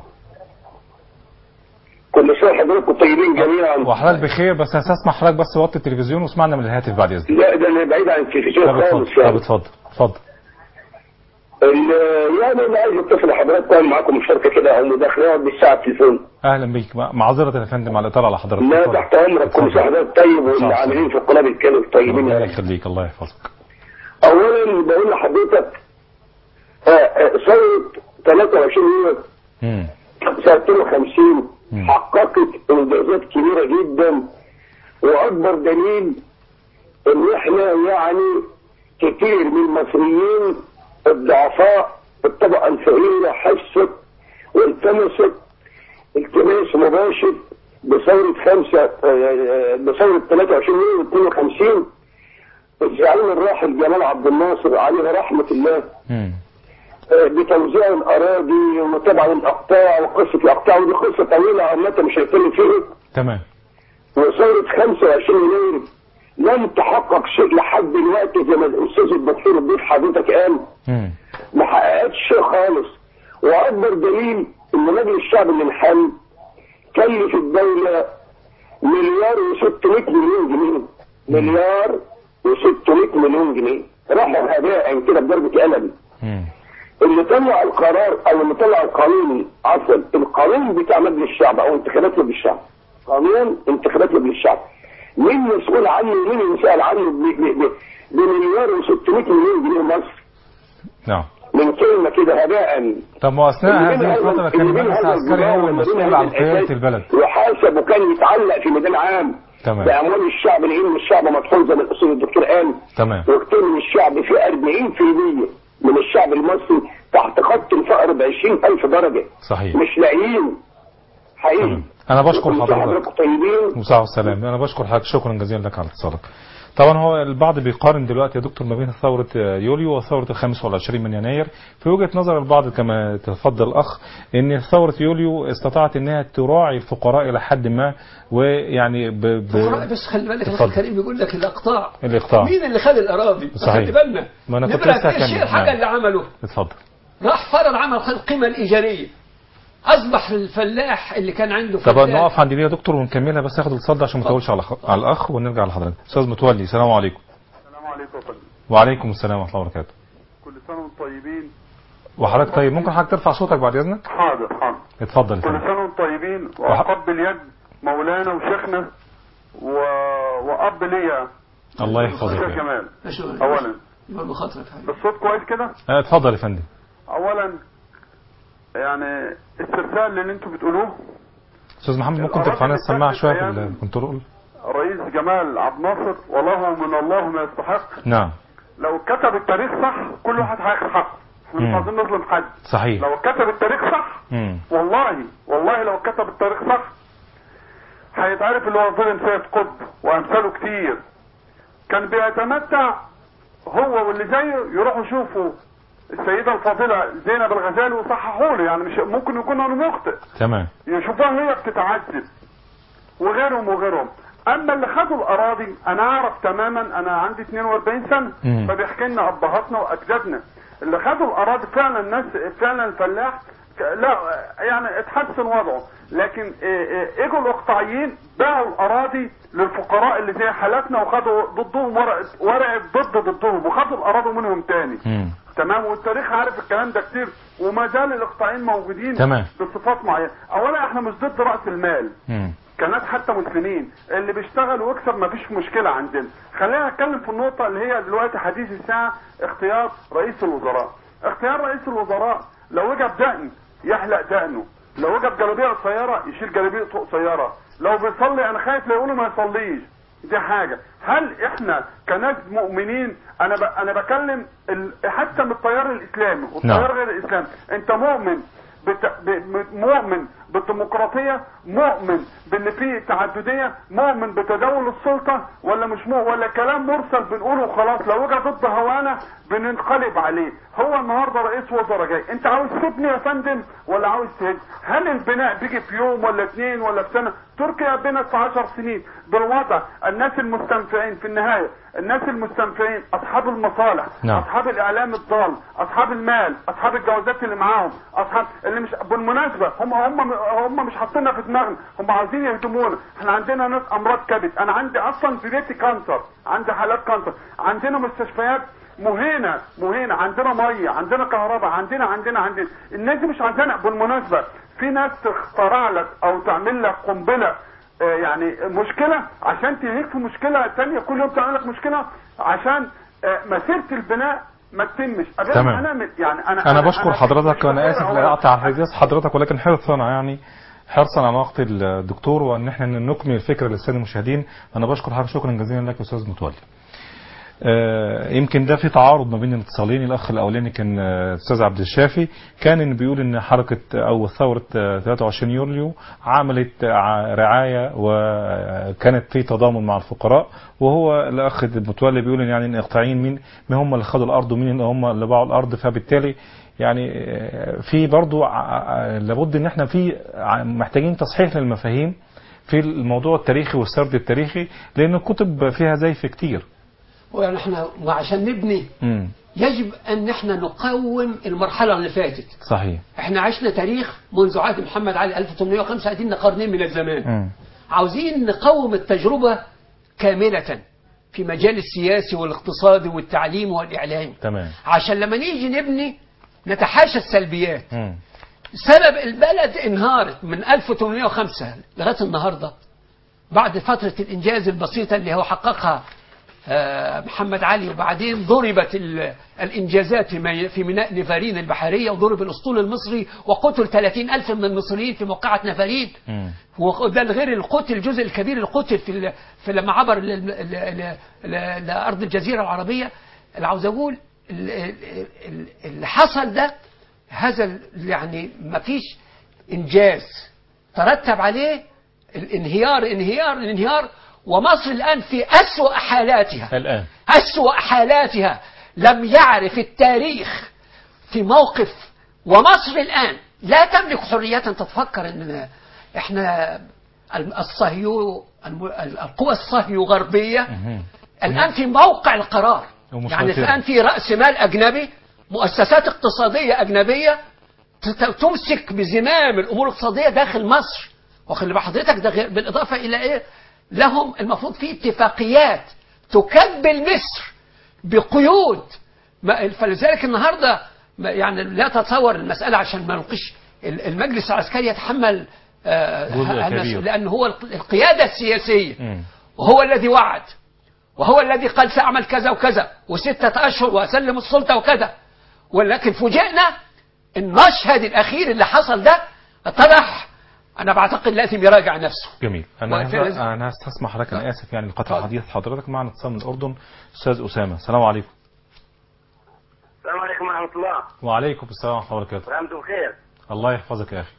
كل سنة حضراتكم طيبين جميعا وحضرتك بخير بس هستسمح حضرتك بس وطي التلفزيون واسمعنا من الهاتف بعد اذنك لا ده انا بعيد عن التلفزيون طب خالص اتفضل طب يعني اتفضل اتفضل ال- يعني انا عايز اتصل بحضراتكم أعمل معاكم مشاركة كده او مداخلة اقعد بالساعة التليفون اهلا بيك مع- معذره يا فندم على الاطاله على حضرتك لا اتفضل. تحت امرك كل اتفضل. سنة حضرتك طيب صح، صح. واللي عاملين في القناة بالكامل طيبين يا ربنا رب. يخليك الله يحفظك اولا بقول لحضرتك آه، آه، ثورة 23 يونيو امم سنة 52 مم. حققت انجازات كبيرة جدا واكبر دليل ان احنا يعني كتير من المصريين الضعفاء الطبقة الفقيرة حست والتمست التماس مباشر بثورة خمسة آه، آه، بثورة 23 يونيو 52 الزعيم الراحل جمال عبد الناصر عليه رحمة الله امم آه، بتوزيع الأراضي وطبعا الأقطاع وقصة الأقطاع ودي قصة طويلة عامة مش هنتكلم فيها تمام وثورة 25 يناير لم تحقق شيء لحد دلوقتي زي ما الأستاذ الدكتور الضيف حضرتك قال امم ما حققتش شيء خالص وأكبر دليل إن مجلس الشعب اللي انحل كلف الدولة مليار و600 مليون جنيه مليار و600 مليون جنيه راحوا هباء كده بضربة قلم امم اللي طلع القرار او اللي طلع القانون عفوا القانون بتاع مجلس الشعب او انتخابات مجلس الشعب قانون انتخابات مجلس الشعب مين مسؤول عنه ومين يسأل عنه ب- ب- ب- بمليار و600 مليون جنيه مصر نعم من كلمة كده هباء طب ما اثناء اللي هذه بين هذا- الفتره كان اللي بين المجلس هذا العسكري الجدار هو واللي بين المسؤول هذا عن قياده الأساس البلد يحاسب وكان يتعلق في ميدان عام تمام. بأموال الشعب لأن الشعب مطحون زي ما الأستاذ الدكتور قال تمام وكتير من الشعب في 40% من الشعب المصري تحت خط الفقر ب 20000 درجة صحيح مش لاقيين حقيقي تمام. أنا بشكر كل سنة حضرتك. حضراتكم طيبين وسعة والسلام انا بشكر حضرتك شكرا جزيلا لك على اتصالك طبعا هو البعض بيقارن دلوقتي يا دكتور ما بين ثورة يوليو وثورة الخامس والعشرين من يناير في وجهة نظر البعض كما تفضل الأخ أن ثورة يوليو استطاعت أنها تراعي الفقراء إلى حد ما ويعني ب... ب... فقراء بس خلي بالك اتفضل. الأخ الكريم بيقول لك الأقطاع الإقطاع مين اللي خد الأراضي صحيح. خلي بالنا ما أنا كنت نمرة لسه ايش هكمل. الحاجة نعم. اللي عمله اتفضل راح فرض عمل القيمة الإيجارية أصبح الفلاح اللي كان عنده طب فلاح نقف عند دي يا دكتور ونكملها بس ناخد الاتصال ده عشان ما نطولش على على الأخ ونرجع لحضرتك أستاذ متولي السلام عليكم السلام عليكم يا فندم وعليكم السلام ورحمة الله وبركاته كل سنة وانتم طيبين وحضرتك طيب ممكن حضرتك ترفع صوتك بعد إذنك حاضر حاضر اتفضل يا كل فندم سنة وانتم طيبين وأقبل يد مولانا وشيخنا و... وأب ليا الله يحفظك أستاذ يا جمال مشهور. أولا يبقى بخاطرك حاجة. الصوت كويس كده آه، اتفضل يا فندم أولا يعني استرسال اللي انتم بتقولوه استاذ محمد ممكن الأراضي ترفع لنا اللي السماعه تحت شويه في الأيام- الكنترول رئيس جمال عبد الناصر وله من الله ما يستحق نعم لو كتب التاريخ صح كل واحد هياخد حقه احنا مش مم. عايزين نظلم حد صحيح لو كتب التاريخ صح مم. والله والله لو كتب التاريخ صح هيتعرف اللي هو ظلم سيد قطب وامثاله كتير كان بيتمتع هو واللي زيه يروحوا يشوفوا السيدة الفاضلة زينب الغزالي وصححوا له يعني مش ممكن يكون انا مخطئ تمام يشوفوها هي بتتعذب وغيرهم وغيرهم اما اللي خدوا الاراضي انا اعرف تماما انا عندي 42 سنه مم. فبيحكي لنا ابهاتنا واجدادنا اللي خدوا الاراضي فعلا الناس فعلا الفلاح ك- لا يعني اتحسن وضعه لكن إيه إيه اجوا الاقطاعيين باعوا الاراضي للفقراء اللي زي حالاتنا وخدوا ضدهم ورقه ورقه ضد ضدهم وخدوا الاراضي منهم تاني مم. تمام والتاريخ عارف الكلام ده كتير وما زال الاقطاعيين موجودين تمام. بصفات معينه اولا احنا مش ضد راس المال مم. كناس حتى مسلمين اللي بيشتغل ويكسب مفيش مشكله عندنا خلينا نتكلم في النقطه اللي هي دلوقتي حديث الساعه اختيار رئيس الوزراء اختيار رئيس الوزراء لو وجب دقن يحلق دقنه لو وجب جلابيه قصيره يشيل جلابيته قصيره لو بيصلي انا خايف لا يقولوا ما يصليش دي حاجة هل احنا كناس مؤمنين انا ب... انا بكلم ال... حتى من التيار الاسلامي والتيار نعم. غير الاسلامي انت مؤمن بت... ب... م- مؤمن بالديمقراطيه مؤمن بان في تعدديه مؤمن بتداول السلطه ولا مش مؤمن ولا كلام مرسل بنقوله وخلاص لو وجه ضد هوانا بننقلب عليه هو النهارده رئيس وزراء جاي انت عاوز تبني يا فندم ولا عاوز تهد هل البناء بيجي في يوم ولا اثنين ولا في سنه تركيا بنت في 10 سنين بالوضع الناس المستنفعين في النهايه الناس المستنفعين اصحاب المصالح نعم. اصحاب الاعلام الضال اصحاب المال اصحاب الجوازات اللي معاهم اصحاب اللي مش بالمناسبه هم هم هم مش حاطينها في دماغنا هم عايزين يهدمونا احنا عندنا ناس امراض كبد انا عندي اصلا في بيتي كانسر عندي حالات كانسر عندنا مستشفيات مهينه مهينه عندنا ميه عندنا كهرباء عندنا عندنا عندنا الناس دي مش عايزانا بالمناسبه في ناس تخترع لك او تعمل لك قنبله آه، يعني مشكله عشان تنهيك في مشكله تانية كل يوم تعمل لك مشكله عشان آه، مسيره البناء ما تتمش أبدا تمام. هنعمل يعني انا انا بشكر حضرتك مش وانا اسف بقول- لاقطع حديث حضرتك ولكن حرصا يعني حرصا على وقت الدكتور وان احنا نكمل الفكره للساده المشاهدين انا بشكر حضرتك شكرا جزيلا لك يا استاذ متولي آه، يمكن ده في تعارض ما بين الاتصالين الاخ الاولاني كان آه، استاذ عبد الشافي كان إن بيقول ان حركه او ثوره آه، 23 يوليو عملت آه، رعايه وكانت في تضامن مع الفقراء وهو الاخ متولي بيقول إن يعني ان اقطاعيين مين مين هم اللي خدوا الارض ومين اللي هم اللي باعوا الارض فبالتالي يعني آه، في برضو ع- ع- لابد ان احنا في ع- محتاجين تصحيح للمفاهيم في الموضوع التاريخي والسرد التاريخي لان الكتب فيها زيف كتير ونحن وعشان نبني امم يجب ان احنا نقوم المرحله اللي فاتت صحيح احنا عشنا تاريخ منذ عهد محمد علي 1805 ادينا قرنين من الزمان امم عاوزين نقوم التجربه كامله في مجال السياسي والاقتصادي والتعليم والاعلام تمام عشان لما نيجي نبني نتحاشى السلبيات امم سبب البلد انهارت من 1805 لغايه النهارده بعد فتره الانجاز البسيطه اللي هو حققها آه، محمد علي وبعدين ضربت ال- الانجازات في مي- في ميناء نفارين البحريه وضرب الاسطول المصري وقتل 30 الف من المصريين في موقعه نفارين امم وده غير القتل الجزء الكبير اللي قتل في ال- في لما عبر ل- ل- ل- ل- لارض الجزيره العربيه اللي عاوز اقول ال- ال- ال- اللي حصل ده هذا ال- يعني ما فيش انجاز ترتب عليه الانهيار انهيار الانهيار ومصر الان في اسوا حالاتها الان أسوأ حالاتها لم يعرف التاريخ في موقف ومصر الآن لا تملك حرية تتفكر أن إحنا الصهيو القوى الصهيو غربية مهم. الآن في موقع القرار ومسيطرة. يعني الآن في رأس مال أجنبي مؤسسات اقتصادية أجنبية تت- تمسك بزمام الأمور الاقتصادية داخل مصر واخد بال حضرتك ده غير بالإضافة إلى إيه لهم المفروض في اتفاقيات تكبل مصر بقيود ما- فلذلك النهارده ما- يعني لا تتصور المسألة عشان ما نلقيش ال- المجلس العسكري يتحمل آه، جزء ه- كبير. المسؤول- لأن هو الق- القيادة السياسية مم. وهو الذي وعد وهو الذي قال سأعمل كذا وكذا وستة أشهر وأسلم السلطة وكذا ولكن فوجئنا المشهد الأخير اللي حصل ده اتضح أنا بعتقد لازم يراجع نفسه جميل انا وقت هز- لازم- انا هستسمح حضرتك انا اسف يعني لقطع اتفضل. حديث حضرتك معنا اتصال من الاردن استاذ اسامه السلام عليكم السلام عليكم ورحمة الله وعليكم السلام ورحمه الله وبركاته وأنتم بخير الله يحفظك يا اخي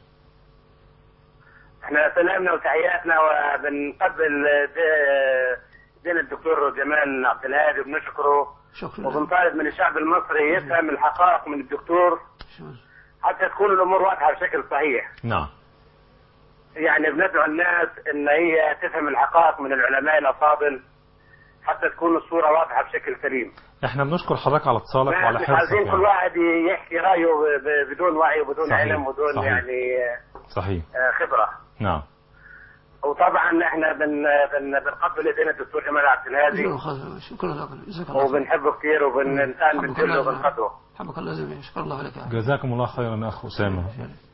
احنا سلامنا وتحياتنا وبنقبل د- دين الدكتور جمال عبد الهادي وبنشكره شكرا وبنطالب من الشعب المصري يفهم الحقائق من الدكتور شكرا. حتى تكون الامور واضحه بشكل صحيح نعم يعني بندعو الناس ان هي تفهم الحقائق من العلماء الافاضل حتى تكون الصوره واضحه بشكل سليم احنا بنشكر حضرتك على اتصالك ما وعلى مش حرصك عايزين كل يعني. واحد يحكي رايه ب- ب- بدون وعي وبدون صحيح، علم وبدون صحيح. يعني صحيح آه، خبره نعم وطبعا احنا بن بن بنقبل ايدينا الدكتور جمال عبد الهادي شكرا شكرا لك جزاك الله خير. وبنحبه كثير وبنسان حبك بنجله الله. وبنقدره حبك الله جميعا شكرا الله لك يا أخي. جزاكم الله خيرا يا اخ اسامه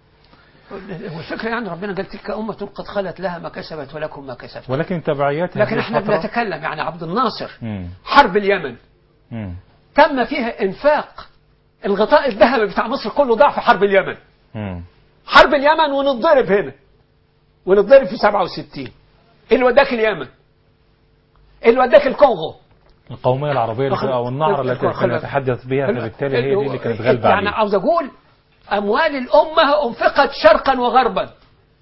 والفكرة يعني ربنا قال تلك أمة قد خلت لها ما كسبت ولكم ما كسبت ولكن تبعيات لكن هذه احنا الفترة- بنتكلم يعني عبد الناصر مم. حرب اليمن مم. تم فيها انفاق الغطاء الذهبي بتاع مصر كله ضاع في حرب اليمن مم. حرب اليمن ونتضرب هنا ونتضرب في 67 ايه اللي وداك اليمن ايه اللي وداك الكونغو القوميه العربيه اللي أخل- او النهر التي أخل- كنا نتحدث بها فبالتالي هي دي اللي كانت غالبه يعني عليه عاوز اقول اموال الامه انفقت شرقا وغربا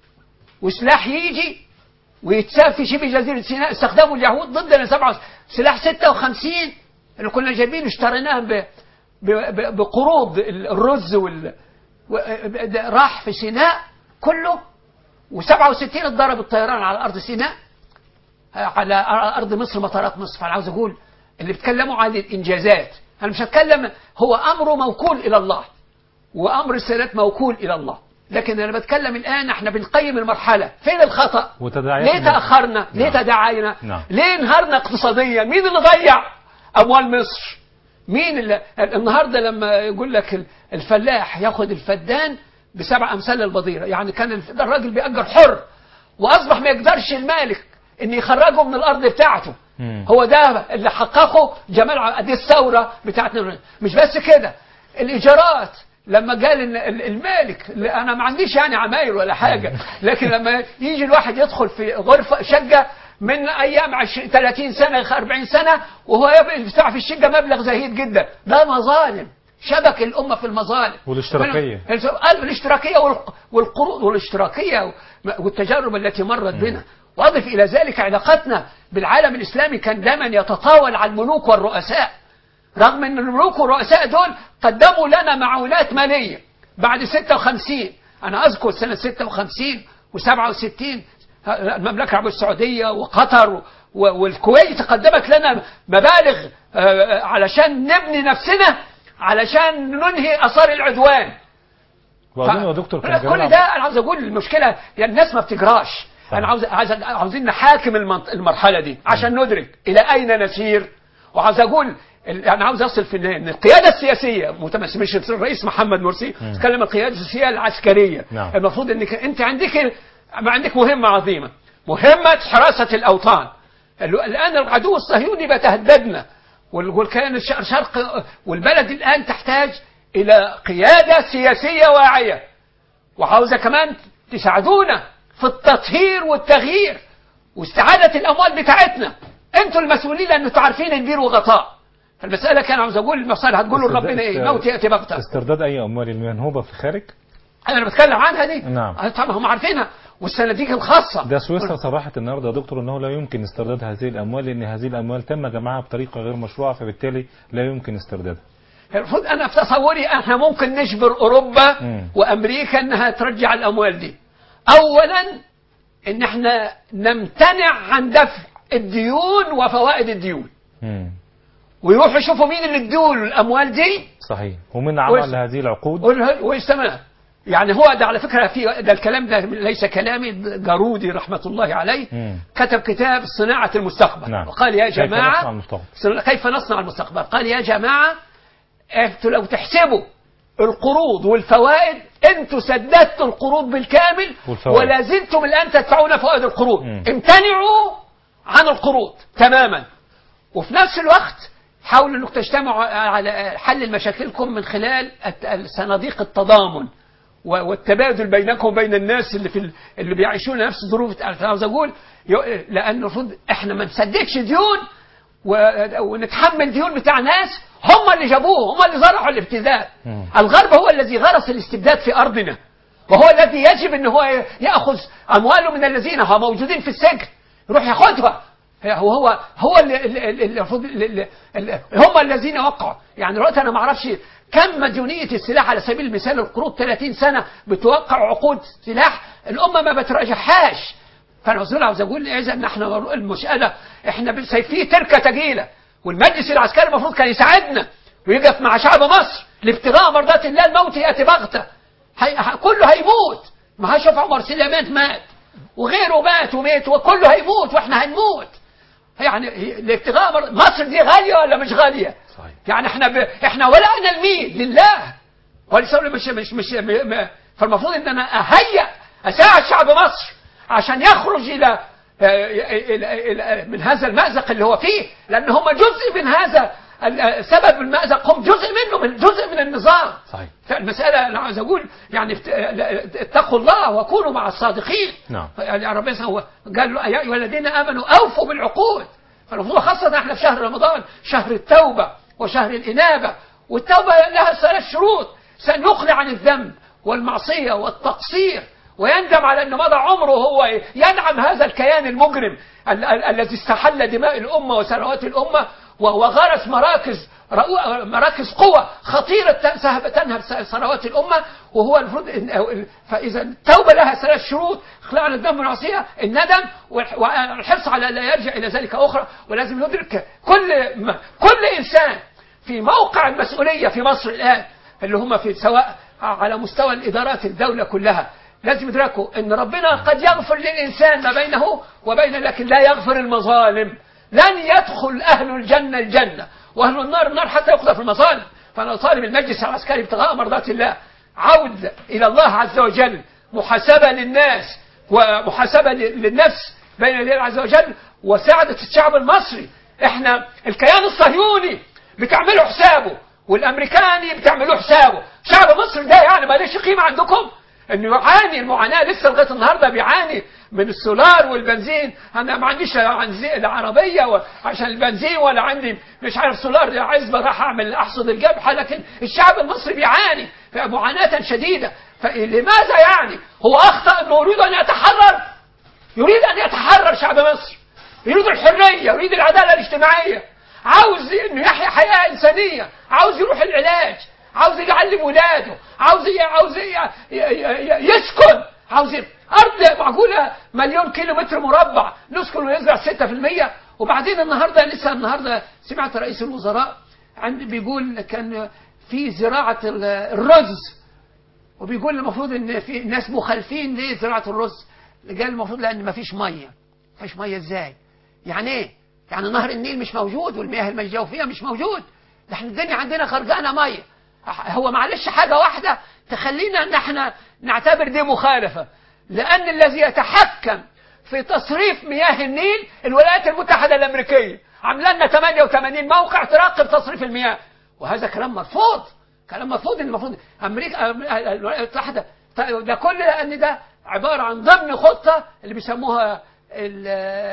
وسلاح يجي ويتساب في شبه جزيرة سيناء استخدموا اليهود ضدنا سبعة سلاح 56 اللي كنا جايبينه اشتريناه ب- ب- ب- بقروض الرز وال و- ده راح في سيناء كله و67 اتضرب الطيران على ارض سيناء على ارض مصر مطارات مصر فانا عاوز اقول اللي بيتكلموا عن الانجازات انا مش هتكلم هو امره موكول الى الله وامر السادات موكول الى الله لكن انا بتكلم الان احنا بنقيم المرحله فين الخطا وتداعيات ليه الم- تاخرنا ليه نعم. تداعينا نعم. ليه انهارنا اقتصاديا مين اللي ضيع اموال مصر مين اللي النهارده لما يقول لك ال- الفلاح ياخد الفدان بسبع امثال البضيره يعني كان الف- ده الراجل بيأجر حر واصبح ما يقدرش المالك ان يخرجه من الارض بتاعته مم. هو ده اللي حققه جمال ع- دي الثوره بتاعتنا مش بس كده الايجارات لما قال ان ال- المالك اللي انا ما عنديش يعني عماير ولا حاجه لكن لما يجي الواحد يدخل في غرفه شقه من ايام عش- 30 سنه 40 سنه وهو يدفع في الشقه مبلغ زهيد جدا ده مظالم شبك الامه في المظالم والاشتراكية. قال الاشتراكيه والق- والقروض والاشتراكيه والتجارب التي مرت بنا واضف الى ذلك علاقتنا بالعالم الاسلامي كان دائما يتطاول على الملوك والرؤساء رغم ان الملوك والرؤساء دول قدموا لنا معونات ماليه بعد 56 انا اذكر سنه 56 و67 المملكه العربيه السعوديه وقطر و- والكويت قدمت لنا مبالغ آه، علشان نبني نفسنا علشان ننهي اثار العدوان وأظن ف- يا دكتور كان لا، جمال كل عبد- ده انا عاوز اقول المشكله يعني الناس ما بتجراش انا عاوز عاوز عاوزين نحاكم المنط- المرحله دي عشان ندرك الى اين نسير وعاوز اقول ال- انا عاوز اصل في النهايه ان القياده السياسيه متمس مش الرئيس محمد مرسي تكلم القياده السياسيه العسكريه نعم. المفروض انك انت عندك ما عندك مهمه عظيمه مهمه حراسه الاوطان ال- الان العدو الصهيوني بيتهددنا وال- والكيان الش- الشرق والبلد الان تحتاج الى قياده سياسيه واعيه وعاوزة كمان تساعدونا في التطهير والتغيير واستعادة الأموال بتاعتنا انتوا المسؤولين لأن انتوا عارفين البير وغطاء فالمسألة كان عاوز أقول المسألة هتقولوا لربنا إيه موت يأتي بغتة استرداد أي أموال المنهوبة في الخارج أنا بتكلم عنها دي نعم. آه طبعا هم عارفينها والصناديق الخاصة ده سويسرا صرحت النهارده يا دكتور انه لا يمكن استرداد هذه الاموال لان هذه الاموال تم جمعها بطريقه غير مشروعه فبالتالي لا يمكن استردادها. المفروض أنا في تصوري احنا ممكن نجبر أوروبا مم. وأمريكا أنها ترجع الأموال دي أولا إن احنا نمتنع عن دفع الديون وفوائد الديون مم. ويروحوا يشوفوا مين اللي ادوا الاموال دي صحيح ومن عمل ويس- هذه العقود وال- ويستمع يعني هو ده على فكره في ده الكلام ده ليس كلامي جارودي رحمه الله عليه مم. كتب كتاب صناعه المستقبل نعم. وقال يا كيف نصنع جماعه المستقبل؟ صن- كيف نصنع المستقبل قال يا جماعه انتوا لو تحسبوا القروض والفوائد انتوا سددتوا القروض بالكامل والفوائد. ولا زلتم الان تدفعون فوائد القروض مم. امتنعوا عن القروض تماما وفي نفس الوقت حاولوا انكم تجتمعوا على حل مشاكلكم من خلال الت- صناديق التضامن و- والتبادل بينكم وبين الناس اللي في ال- اللي بيعيشون نفس ظروف أنا عاوز اقول ي- لان المفروض احنا ما نسددش ديون و- ونتحمل ديون بتاع ناس هم اللي جابوه هم اللي زرعوا الابتداء مم. الغرب هو الذي غرس الاستبداد في ارضنا وهو الذي يجب ان هو ياخذ امواله من الذين هم موجودين في السجن يروح ياخذها هو هو هو اللي اللي- اللي- المفروض اللي- اللي- اللي- هم الذين وقعوا يعني دلوقتي انا ما اعرفش كم مديونيه السلاح على سبيل المثال القروض 30 سنه بتوقع عقود سلاح الامه ما بتراجعهاش فانا اقول عاوز اقول اذا ان احنا المساله احنا في تركه ثقيله والمجلس العسكري المفروض كان يساعدنا ويقف مع شعب مصر لابتغاء مرضات الله الموت ياتي بغته هي... ه- كله هيموت ما هشوف عمر سليمان مات وغيره مات ومات وكله هيموت واحنا هنموت يعني هي- لابتغاء مر... مصر دي غاليه ولا مش غاليه؟ صحيح. يعني احنا ب... احنا ولعنا المين لله ولسه مش مش مش م... م... فالمفروض ان انا اهيئ اساعد شعب مصر عشان يخرج الى إلى- إلى- من هذا المأزق اللي هو فيه لأن هم جزء من هذا ال- سبب المأزق هم جزء منه من جزء من النظام صحيح. فالمسألة أنا عاوز أقول يعني ات- اتقوا الله وكونوا مع الصادقين نعم. يعني ربنا هو قال له يا أيها الذين آمنوا أوفوا بالعقود فالمفروض خاصة احنا في شهر رمضان شهر التوبة وشهر الإنابة والتوبة لها ثلاث شروط سنقلع عن الذنب والمعصية والتقصير ويندم على أنه مضى عمره هو يدعم هذا الكيان المجرم ال- ال- الذي استحل دماء الأمة وثروات الأمة و- وغرس مراكز رؤو- مراكز قوة خطيرة تنهب تنهب ثروات الأمة وهو المفروض إن- فإذا التوبة لها ثلاث شروط إخلاع عن الذنب والمعصية الندم والح- والحرص على لا يرجع إلى ذلك أخرى ولازم ندرك كل م- كل إنسان في موقع المسؤولية في مصر الآن اللي هم في سواء على مستوى الإدارات الدولة كلها لازم يدركوا ان ربنا قد يغفر للإنسان ما بينه وبين لكن لا يغفر المظالم لن يدخل أهل الجنة الجنة وأهل النار النار حتى يقضى في المظالم فأنا طالب المجلس العسكري ابتغاء مرضات الله عود إلى الله عز وجل محاسبة للناس ومحاسبة ل- للنفس بين يدي الله عز وجل وسعادة الشعب المصري احنا الكيان الصهيوني بتعملوا حسابه والامريكاني بتعملوا حسابه شعب مصر ده يعني ماليش قيمه عندكم انه يعاني المعاناه لسه لغايه النهارده بيعاني من السولار والبنزين انا ما عنديش عن زي- العربيه و- عشان البنزين ولا عندي مش عارف سولار عايز راح اعمل احصد الجبهه لكن الشعب المصري بيعاني معاناه شديده فلماذا يعني هو اخطا انه يريد ان يتحرر يريد أن يتحرر شعب مصر يريد الحرية يريد العدالة الاجتماعية عاوز انه يحيا حياة إنسانية عاوز يروح العلاج عاوز يعلم ولاده عاوز ي- عاوز ي- ي- ي- يسكن عاوز ي- أرض معقولة مليون كيلو متر مربع نسكن ويزرع 6% وبعدين النهاردة لسه النهاردة سمعت رئيس الوزراء عند بيقول كان في زراعة ال- الرز وبيقول المفروض ان في ناس مخالفين لزراعه الرز قال المفروض لان ما فيش ميه ما فيش ميه ازاي يعني ايه يعني نهر النيل مش موجود والمياه الجوفيه مش موجود ده احنا الدنيا عندنا خرجانه ميه هو معلش حاجه واحده تخلينا ان احنا نعتبر دي مخالفه لان الذي يتحكم في تصريف مياه النيل الولايات المتحده الامريكيه عامله لنا 88 موقع تراقب تصريف المياه وهذا كلام مرفوض كلام مرفوض إن المفروض امريكا الولايات المتحده ده كل ان ده عباره عن ضمن خطه اللي بيسموها ال-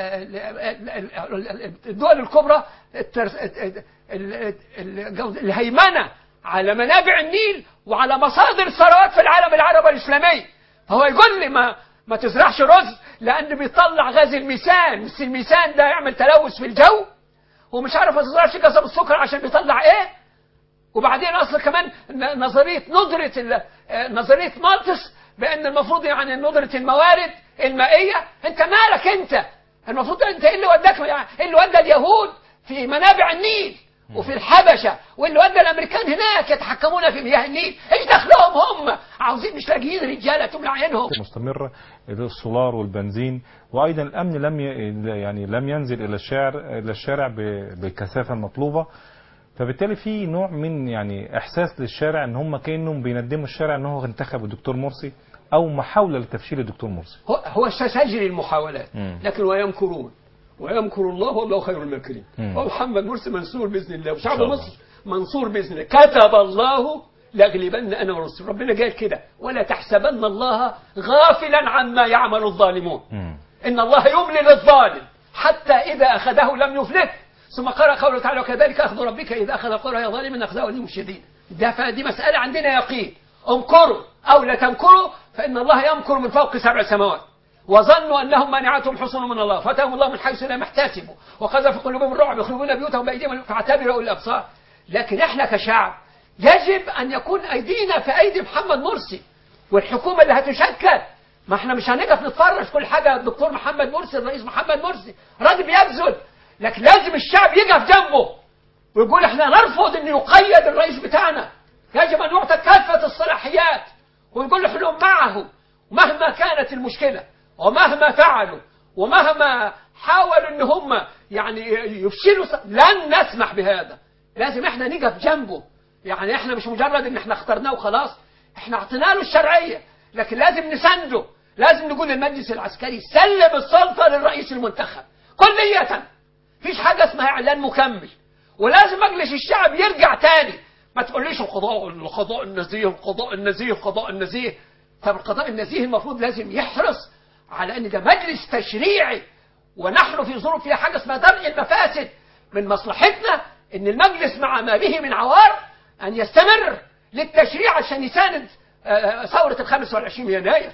ال- ال- ال- الدول الكبرى التر- ال- ال- الجو- الهيمنه على منابع النيل وعلى مصادر الثروات في العالم العربي والاسلامي هو يقول لي ما ما تزرعش رز لان بيطلع غاز الميثان بس الميثان ده يعمل تلوث في الجو ومش عارف ما تزرعش قصب السكر عشان بيطلع ايه وبعدين اصلا كمان ن- نظريه ندره ال- آه، نظريه مالتس بان المفروض يعني ندره الموارد المائيه انت مالك انت المفروض انت ايه اللي وداك يعني ايه اللي ودى اليهود في منابع النيل وفي الحبشه واللي ودى الامريكان هناك يتحكمون في مياه النيل ايش دخلهم هم عاوزين مش لاقيين رجاله تملى عينهم مستمرة السولار والبنزين وأيضا الأمن لم ي... يعني لم ينزل إلى الشارع إلى الشارع ب- بالكثافة المطلوبة فبالتالي في نوع من يعني إحساس للشارع إن هم كأنهم بيندموا الشارع إن هو انتخب الدكتور مرسي أو محاولة لتفشيل الدكتور مرسي هو هو ستجري المحاولات مم. لكن ويمكرون ويمكر الله والله خير الماكرين مم. ومحمد مرسي منصور باذن الله وشعب إن شاء الله. مصر منصور باذن الله كتب الله لاغلبن انا ورسل ربنا قال كده ولا تحسبن الله غافلا عما يعمل الظالمون مم. إن الله يملي للظالم حتى إذا أخذه لم يفلت ثم قرأ قوله تعالى وكذلك أخذ ربك إذا أخذ القرى يا ظالم أخذه أليم شديد ده فدي مسألة عندنا يقين امكروا أو لا تمكروا فإن الله يمكر من فوق سبع سماوات وظنوا أنهم مانعتهم حصون من الله فأتاهم الله من حيث لم يحتسبوا وقذف في قلوبهم الرعب يخربون بيوتهم بأيديهم فاعتبروا أولي الأبصار لكن إحنا كشعب يجب أن يكون أيدينا في أيدي محمد مرسي والحكومة اللي هتشكل ما احنا مش هنقف نتفرج كل حاجة الدكتور محمد مرسي الرئيس محمد مرسي راجل بيبذل لكن لازم الشعب يقف جنبه ويقول احنا نرفض ان يقيد الرئيس بتاعنا يجب ان يعطى كافة الصلاحيات ونقول له احنا معه مهما كانت المشكلة ومهما فعلوا ومهما حاولوا ان هم يعني يفشلوا س- لن نسمح بهذا لازم احنا نقف جنبه يعني احنا مش مجرد ان احنا اخترناه وخلاص احنا اعطينا له الشرعية لكن لازم نسنده لازم نقول للمجلس العسكري سلم السلطة للرئيس المنتخب كلية فيش حاجة اسمها اعلان مكمل ولازم مجلس الشعب يرجع تاني ما تقوليش القضاء القضاء النزيه القضاء النزيه القضاء النزيه طب القضاء النزيه المفروض لازم يحرص على ان ده مجلس تشريعي ونحن في ظروف فيها حاجه اسمها درء المفاسد من مصلحتنا ان المجلس مع ما به من عوار ان يستمر للتشريع عشان يساند آه، آه، ثوره ال 25 يناير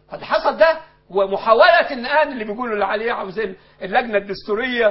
فاللي حصل ده ومحاولة الآن اللي بيقولوا اللي عليه عاوزين اللجنة الدستورية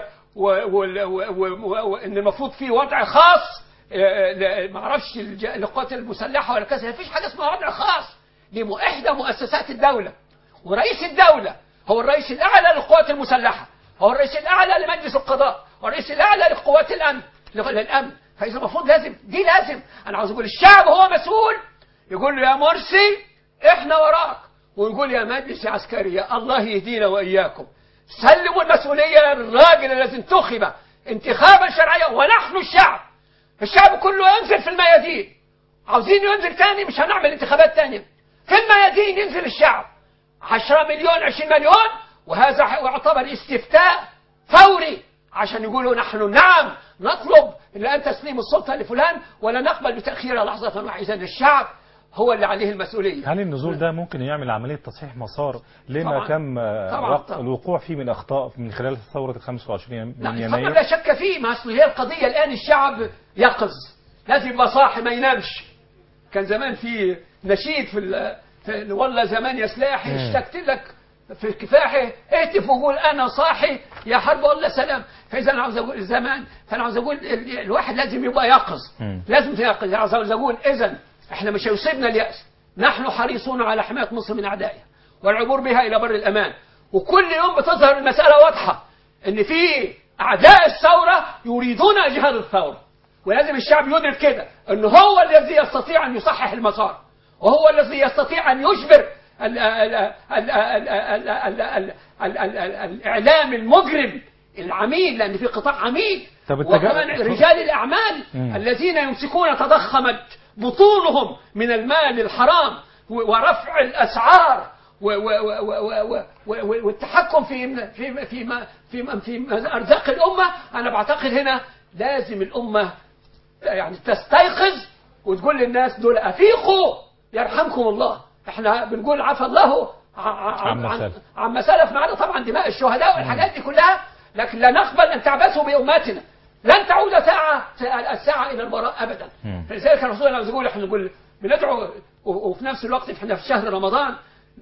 وإن المفروض في وضع خاص آه، ل- ما اعرفش الج- للقوات المسلحة ولا كذا مفيش حاجة اسمها وضع خاص دي م- إحدى مؤسسات الدولة ورئيس الدولة هو الرئيس الأعلى للقوات المسلحة هو الرئيس الأعلى لمجلس القضاء هو الرئيس الأعلى لقوات الأمن للأمن فإذا المفروض لازم دي لازم أنا عاوز أقول الشعب هو مسؤول يقول له يا مرسي إحنا وراك ويقول يا مجلس عسكري يا الله يهدينا وإياكم سلموا المسؤولية للراجل الذي انتخب انتخابا شرعيا ونحن الشعب الشعب كله ينزل في الميادين عاوزين ينزل تاني مش هنعمل انتخابات تانية في الميادين ينزل الشعب 10 مليون 20 مليون وهذا يعتبر استفتاء فوري عشان يقولوا نحن نعم نطلب الآن تسليم السلطة لفلان ولا نقبل بتأخيرها لحظة واحدة إذن الشعب هو اللي عليه المسؤولية هل النزول ده ممكن يعمل عملية تصحيح مسار لما طبعاً. تم آه، طبعاً، وق- طبعاً. الوقوع فيه من أخطاء من خلال ثورة ال 25 من لا طبعا يناير لا شك فيه ما اصل هي القضية الآن الشعب يقظ لازم يبقى صاحي ما ينامش كان زمان في نشيد في, ال- في والله زمان يا سلاحي مم. اشتقت لك في الكفاح اهتف وقول انا صاحي يا حرب والله سلام فاذا انا عاوز اقول زمان فانا عاوز اقول ال- الواحد لازم يبقى يقظ مم. لازم يقظ عاوز اقول اذا احنا مش هيصيبنا الياس نحن حريصون على حمايه مصر من اعدائها والعبور بها الى بر الامان وكل يوم بتظهر المساله واضحه ان في اعداء الثوره يريدون اجهاض الثوره ولازم الشعب يدرك كده انه هو الذي يستطيع ان يصحح المسار وهو الذي يستطيع ان يجبر ال- ال- ال- ال- ال- ال- ال- ال- ال- ال- ال- الاعلام المجرم العميل لان في قطاع عميل طب التجا- وكمان رجال الاعمال مم. الذين يمسكون تضخمت بطونهم من المال الحرام و- ورفع الاسعار و- و- و- و- و- و- والتحكم في في في ما- في ما- في ارزاق الامه انا بعتقد هنا لازم الامه يعني تستيقظ وتقول للناس دول افيقوا يرحمكم الله احنا بنقول عفى الله ع- ع- عما عن, سلف. عما سلف معنا طبعا دماء الشهداء والحاجات دي كلها لكن لا نقبل ان تعبثوا بامتنا لن تعود ساعة الساعة إلى الوراء أبدا مم. فلذلك الرسول أنا يقول احنا نقول بندعو و- وفي نفس الوقت احنا في شهر رمضان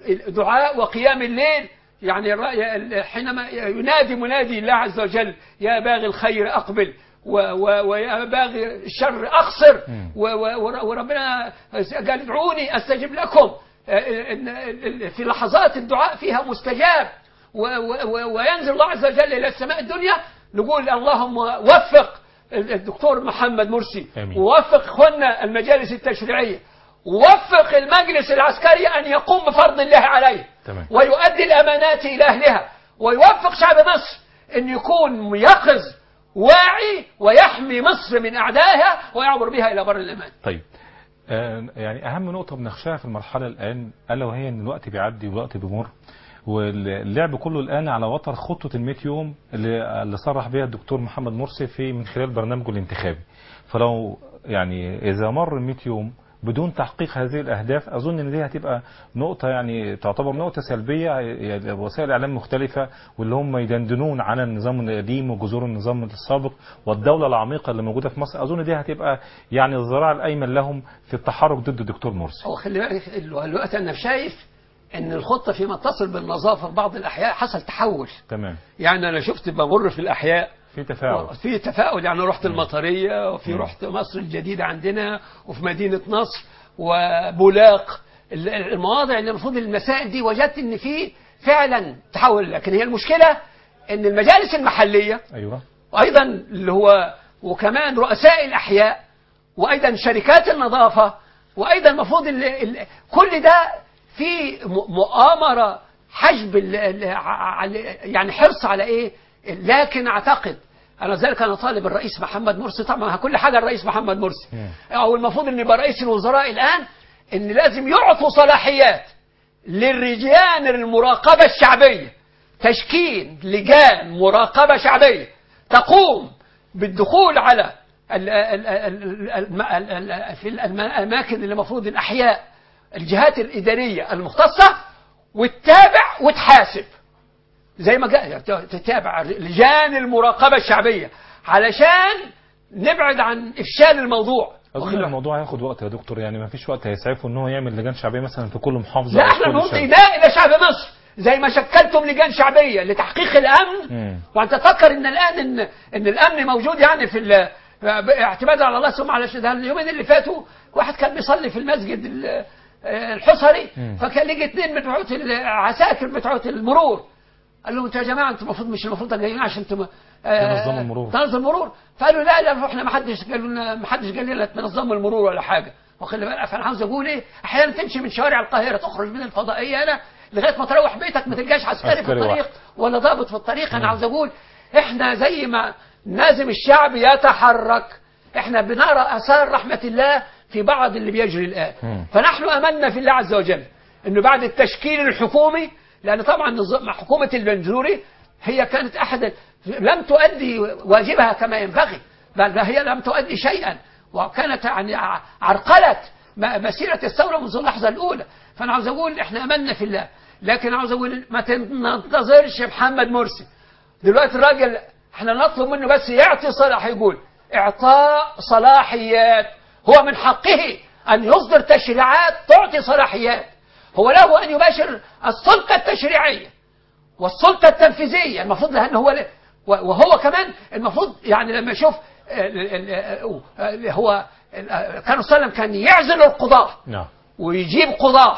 دعاء وقيام الليل يعني الرأي- حينما ينادي منادي الله عز وجل يا باغي الخير أقبل و- و- ويا باغي الشر أقصر مم. و- و- ور- وربنا قال ادعوني أستجب لكم إن- في لحظات الدعاء فيها مستجاب و- و- و- وينزل الله عز وجل إلى السماء الدنيا نقول اللهم وفق الدكتور محمد مرسي آمين. ووفق اخواننا المجالس التشريعية ووفق المجلس العسكري أن يقوم بفرض الله عليه تمام. ويؤدي الأمانات إلى أهلها ويوفق شعب مصر أن يكون يقظ واعي ويحمي مصر من أعدائها ويعبر بها إلى بر الأمان طيب آه، يعني أهم نقطة بنخشاها في المرحلة الآن ألا وهي إن الوقت بيعدي والوقت بيمر واللعب كله الآن على وتر خطة ال 100 يوم اللي اللي صرح بها الدكتور محمد مرسي في من خلال برنامجه الانتخابي فلو يعني إذا مر ال 100 يوم بدون تحقيق هذه الأهداف أظن إن دي هتبقى نقطة يعني تعتبر نقطة سلبية يعني وسائل إعلام مختلفة واللي هم يدندنون على النظام القديم وجذور النظام السابق والدولة العميقة اللي موجودة في مصر أظن دي هتبقى يعني الذراع الأيمن لهم في التحرك ضد الدكتور مرسي هو خلي بالك الوقت أنا شايف أن الخطة فيما تصل بالنظافة في بعض الأحياء حصل تحول تمام يعني أنا شفت بمر في الأحياء في تفاعل في تفاؤل يعني رحت المطرية وفي رحت مصر الجديدة عندنا وفي مدينة نصر وبولاق ال- المواضع اللي المفروض المسائل دي وجدت ان في فعلا تحول لكن هي المشكلة ان المجالس المحلية أيوه وايضا اللي هو وكمان رؤساء الاحياء وايضا شركات النظافه وايضا المفروض ال- ال- كل ده في م- مؤامره حجب ال- ال- ع- ع- يعني حرص على ايه لكن اعتقد انا ذلك انا طالب الرئيس محمد مرسي طبعا كل حاجه الرئيس محمد مرسي مم. او المفروض ان يبقى رئيس الوزراء الان ان لازم يعطوا صلاحيات للرجال المراقبه الشعبيه تشكيل لجان مراقبة شعبية تقوم بالدخول على ال- ال- ال- الم- ال- ال- في الأماكن اللي المفروض الأحياء الجهات الإدارية المختصة وتتابع وتحاسب زي ما قال تتابع لجان المراقبة الشعبية علشان نبعد عن إفشال الموضوع اظن الموضوع هياخد وقت يا دكتور يعني ما فيش وقت هيسعفه ان هو يعمل لجان شعبيه مثلا في كل محافظه لا أو احنا كل بنقول شارع. ده الى شعب مصر زي ما شكلتم لجان شعبيه لتحقيق الامن مم. وانت تفكر ان الان ان ان الامن موجود يعني في ال- اعتمادا على الله ثم على ده اليومين اللي فاتوا واحد كان بيصلي في المسجد ال- الحصري مم. فكان لقي اثنين بتوع العساكر بتوع المرور قال لهم انتوا يا جماعه انتوا المفروض مش المفروض جايين عشان تم... آه، تنظموا المرور. تنظم المرور فقالوا لا لا احنا ما حدش قالوا لنا ما حدش قال لنا تنظموا المرور ولا حاجه واخد بالك فانا عاوز اقول ايه احيانا تمشي من شوارع القاهره تخرج من الفضائيه هنا لغايه ما تروح بيتك ما تلقاش عسكري في عسكري الطريق واحد. ولا ضابط في الطريق انا عاوز اقول احنا زي ما لازم الشعب يتحرك احنا بنرى اثار رحمه الله في بعض اللي بيجري الان مم. فنحن امنا في الله عز وجل انه بعد التشكيل الحكومي لان طبعا نظام- حكومه البنزوري هي كانت احد لم تؤدي واجبها كما ينبغي بل هي لم تؤدي شيئا وكانت يعني ع- عرقلت م- مسيره الثوره منذ اللحظه الاولى فانا عاوز اقول احنا امنا في الله لكن عاوز اقول ما تنتظرش محمد مرسي دلوقتي الراجل احنا نطلب منه بس يعطي صلاح يقول اعطاء صلاحيات هو من حقه ان يصدر تشريعات تعطي صلاحيات هو له ان يباشر السلطه التشريعيه والسلطه التنفيذيه المفروض لان هو ل- وهو كمان المفروض يعني لما يشوف ال- ال- ال- هو ال- كان صلى الله عليه وسلم كان يعزل القضاه نعم ويجيب قضاة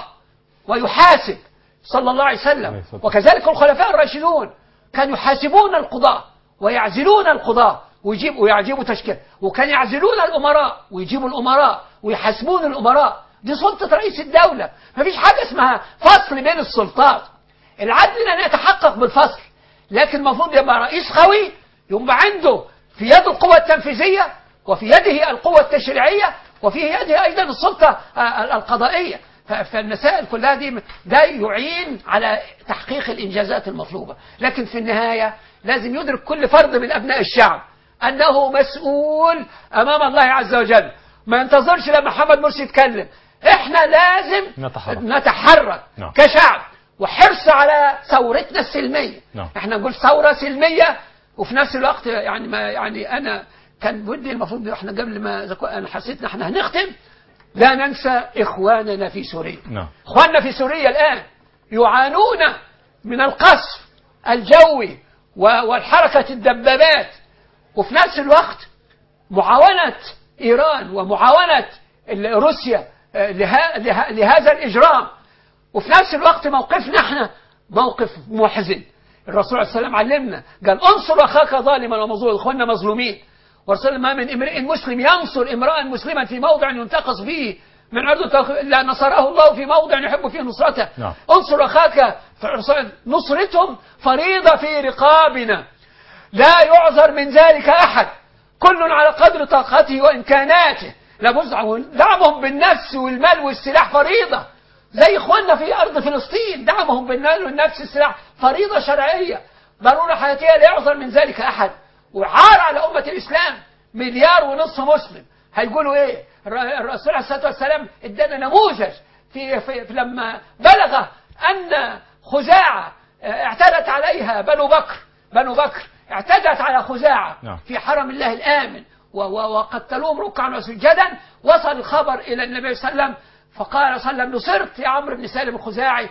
ويحاسب صلى الله عليه عليه وسلم الصلاة وكذلك الخلفاء الراشدون كانوا يحاسبون القضاة ويعزلون القضاة ويجيب ويعجبوا تشكيل وكان يعزلون الأمراء ويجيبوا الأمراء ويحاسبون الأمراء دي سلطة رئيس الدولة مفيش حاجة اسمها فصل بين السلطات العدل لن يتحقق بالفصل لكن المفروض يبقى رئيس قوي يبقى عنده في يده القوة التنفيذية وفي يده القوة التشريعية وفي يده أيضا السلطة آه، القضائية ف- فالمسائل كلها دي ده يعين على تحقيق الإنجازات المطلوبة لكن في النهاية لازم يدرك كل فرد من أبناء الشعب أنه مسؤول أمام الله عز وجل ما ينتظرش لما محمد مرسي يتكلم احنا لازم نتحرك. نتحرك نعم. كشعب وحرص على ثورتنا السلمية نعم. احنا نقول ثورة سلمية وفي نفس الوقت يعني ما يعني انا كان ودي المفروض احنا قبل ما ذكو- انا حسيت ان احنا هنختم لا ننسى اخواننا في سوريا نعم اخواننا في سوريا الان يعانون من القصف الجوي و- والحركة الدبابات وفي نفس الوقت معاونة إيران ومعاونة ال- روسيا آه، لها- لها- لهذا الإجرام وفي نفس الوقت موقفنا احنا موقف محزن الرسول عليه السلام علمنا قال انصر اخاك ظالما ومظلوما اخواننا مظلومين ورسول ما من امرئ مسلم ينصر امرا مسلما في موضع ينتقص فيه من عرض التوخ- الا نصره الله في موضع يحب فيه نصرته نعم. انصر اخاك فالرسول- نصرتهم فريضه في رقابنا لا يعذر من ذلك أحد كل على قدر طاقته وإمكاناته لابد دعمهم بالنفس والمال والسلاح فريضة زي إخواننا في أرض فلسطين دعمهم بالمال والنفس والسلاح فريضة شرعية ضرورة حياتية لا يعذر من ذلك أحد وعار على أمة الإسلام مليار ونصف مسلم هيقولوا إيه الر- الرسول عليه الصلاة والسلام ادانا نموذج في, في, في لما بلغ أن خزاعة اه، اعتدت عليها بنو بكر بنو بكر اعتدت على خزاعة نعم. في حرم الله الآمن و- و- وقتلوهم ركعا وسجدا وصل الخبر إلى النبي صلى الله عليه وسلم فقال صلى الله عليه وسلم نصرت يا عمرو بن سالم الخزاعي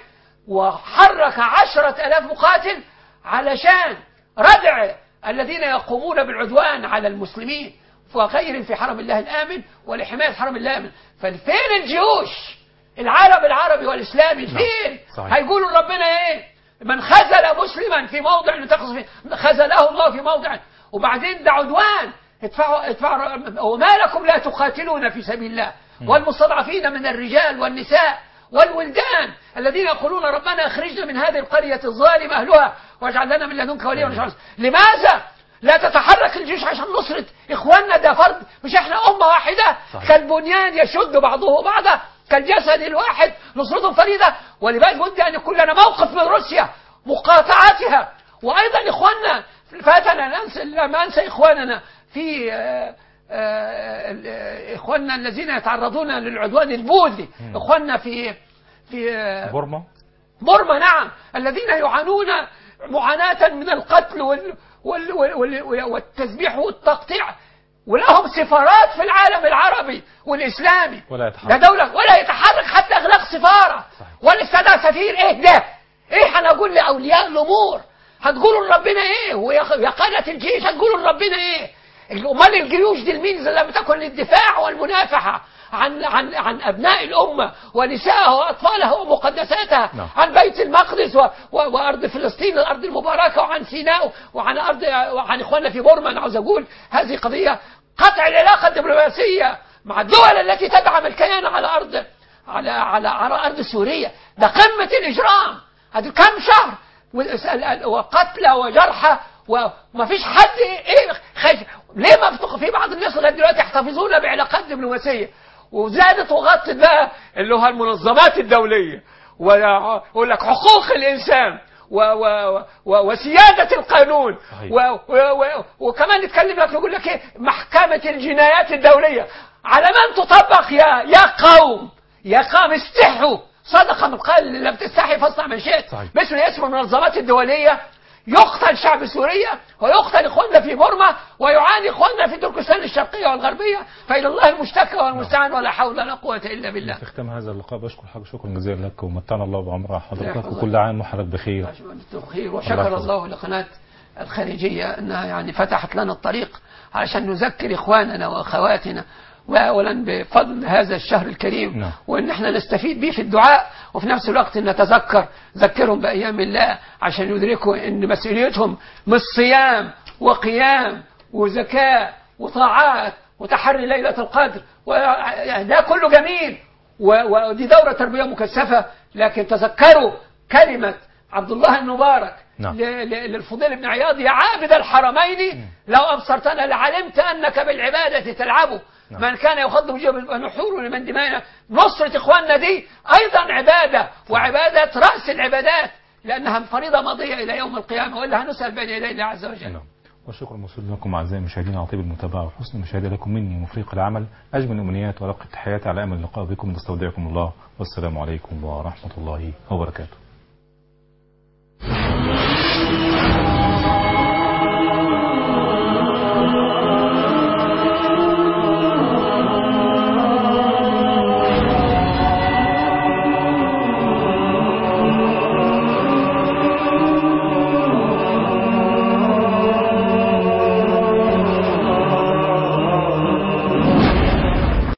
وحرك عشرة ألاف مقاتل علشان ردع الذين يقومون بالعدوان على المسلمين وغيرهم في حرم الله الآمن ولحماية حرم الله الآمن ففين الجيوش العرب العربي والإسلامي فين صحيح. هيقولوا ربنا ايه من خذل مسلما في موضع ينتقص فيه خذله الله في موضع وبعدين ده عدوان ادفعوا ادفعوا وما لكم لا تقاتلون في سبيل الله والمستضعفين من الرجال والنساء والولدان الذين يقولون ربنا اخرجنا من هذه القرية الظالم أهلها واجعل لنا من لدنك وليا ونصيرا لماذا لا تتحرك الجيوش عشان نصرة إخواننا ده فرد مش احنا أمة واحدة صحيح. كالبنيان يشد بعضه بعضا كالجسد الواحد نصرتهم فريدة ولذلك بد أن يكون لنا موقف من روسيا مقاطعتها وأيضا إخواننا فاتنا ننسى لما أنسى إخواننا في آه، آه، آه، إخواننا الذين يتعرضون للعدوان البوذي إخواننا في في آه، بورما بورما نعم الذين يعانون معاناة من القتل وال وال وال وال والتذبيح والتقطيع ولهم سفارات في العالم العربي والإسلامي ولا يتحرك. ده دولة ولا يتحرك حتى إغلاق سفارة صحيح. ولا استدعى سفير إيه ده إيه هنقول لأولياء الأمور هتقولوا لربنا إيه ويا يا قادة الجيش هتقولوا لربنا إيه أمال الجيوش دي لمين إذا لم تكن للدفاع والمنافحة عن عن عن ابناء الامه ونسائها واطفالها ومقدساتها نعم. عن بيت المقدس و و وارض فلسطين الارض المباركه وعن سيناء وعن ارض وعن اخواننا في بورما انا عاوز اقول هذه قضيه قطع العلاقه الدبلوماسيه مع الدول التي تدعم الكيان على ارض على على على ارض سوريا ده قمه الاجرام هذه كم شهر وال- وقتلى وجرحى وما فيش حد ايه خايف ليه مفتوح في بعض الناس لغايه دلوقتي يحتفظون بعلاقات دبلوماسيه وزادت وغطت بقى اللي هو المنظمات الدوليه ويقول لك حقوق الانسان و و و وسياده القانون صحيح. و و و وكمان نتكلم لك يقول لك ايه محكمه الجنايات الدوليه على من تطبق يا يا قوم يا قوم استحوا صدق من قال لم تستحي فاصنع من شئت صحيح. باسم اسم المنظمات الدوليه يقتل شعب سوريا ويقتل اخواننا في بورما ويعاني اخواننا في تركستان الشرقيه والغربيه فالى الله المشتكى والمستعان ولا حول ولا قوه الا بالله في ختام هذا اللقاء بشكر حضرتك شكرا جزيلا لك ومتعنا الله بعمر حضرتك يحفظك. وكل عام وحضرتك بخير أنتم بخير الله وشكر يحفظك. الله لقناة الخارجية أنها يعني فتحت لنا الطريق علشان نذكر إخواننا وأخواتنا وأولا بفضل هذا الشهر الكريم نعم. وأن احنا نستفيد به في الدعاء وفي نفس الوقت نتذكر ذكرهم بأيام الله عشان يدركوا أن مسؤوليتهم مش صيام وقيام وزكاة وطاعات وتحري ليلة القدر وده كله جميل و- ودي دورة تربية مكثفة لكن تذكروا كلمة عبد الله المبارك نعم. ل- ل- للفضيل بن عياض يا عابد الحرمين لو أبصرتنا لعلمت أنك بالعبادة تلعب نعم. من كان يخض وجوه ونحور لمن دمائنا نصرة إخواننا دي أيضا عبادة وعبادة رأس العبادات لأنها فريضة ماضية إلى يوم القيامة وإلا هنسأل بين يدي الله عز وجل نعم والشكر موصول لكم أعزائي المشاهدين على طيب المتابعة وحسن المشاهدة لكم مني وفريق العمل أجمل الأمنيات ورق التحيات على أمل اللقاء بكم نستودعكم الله والسلام عليكم ورحمة الله وبركاته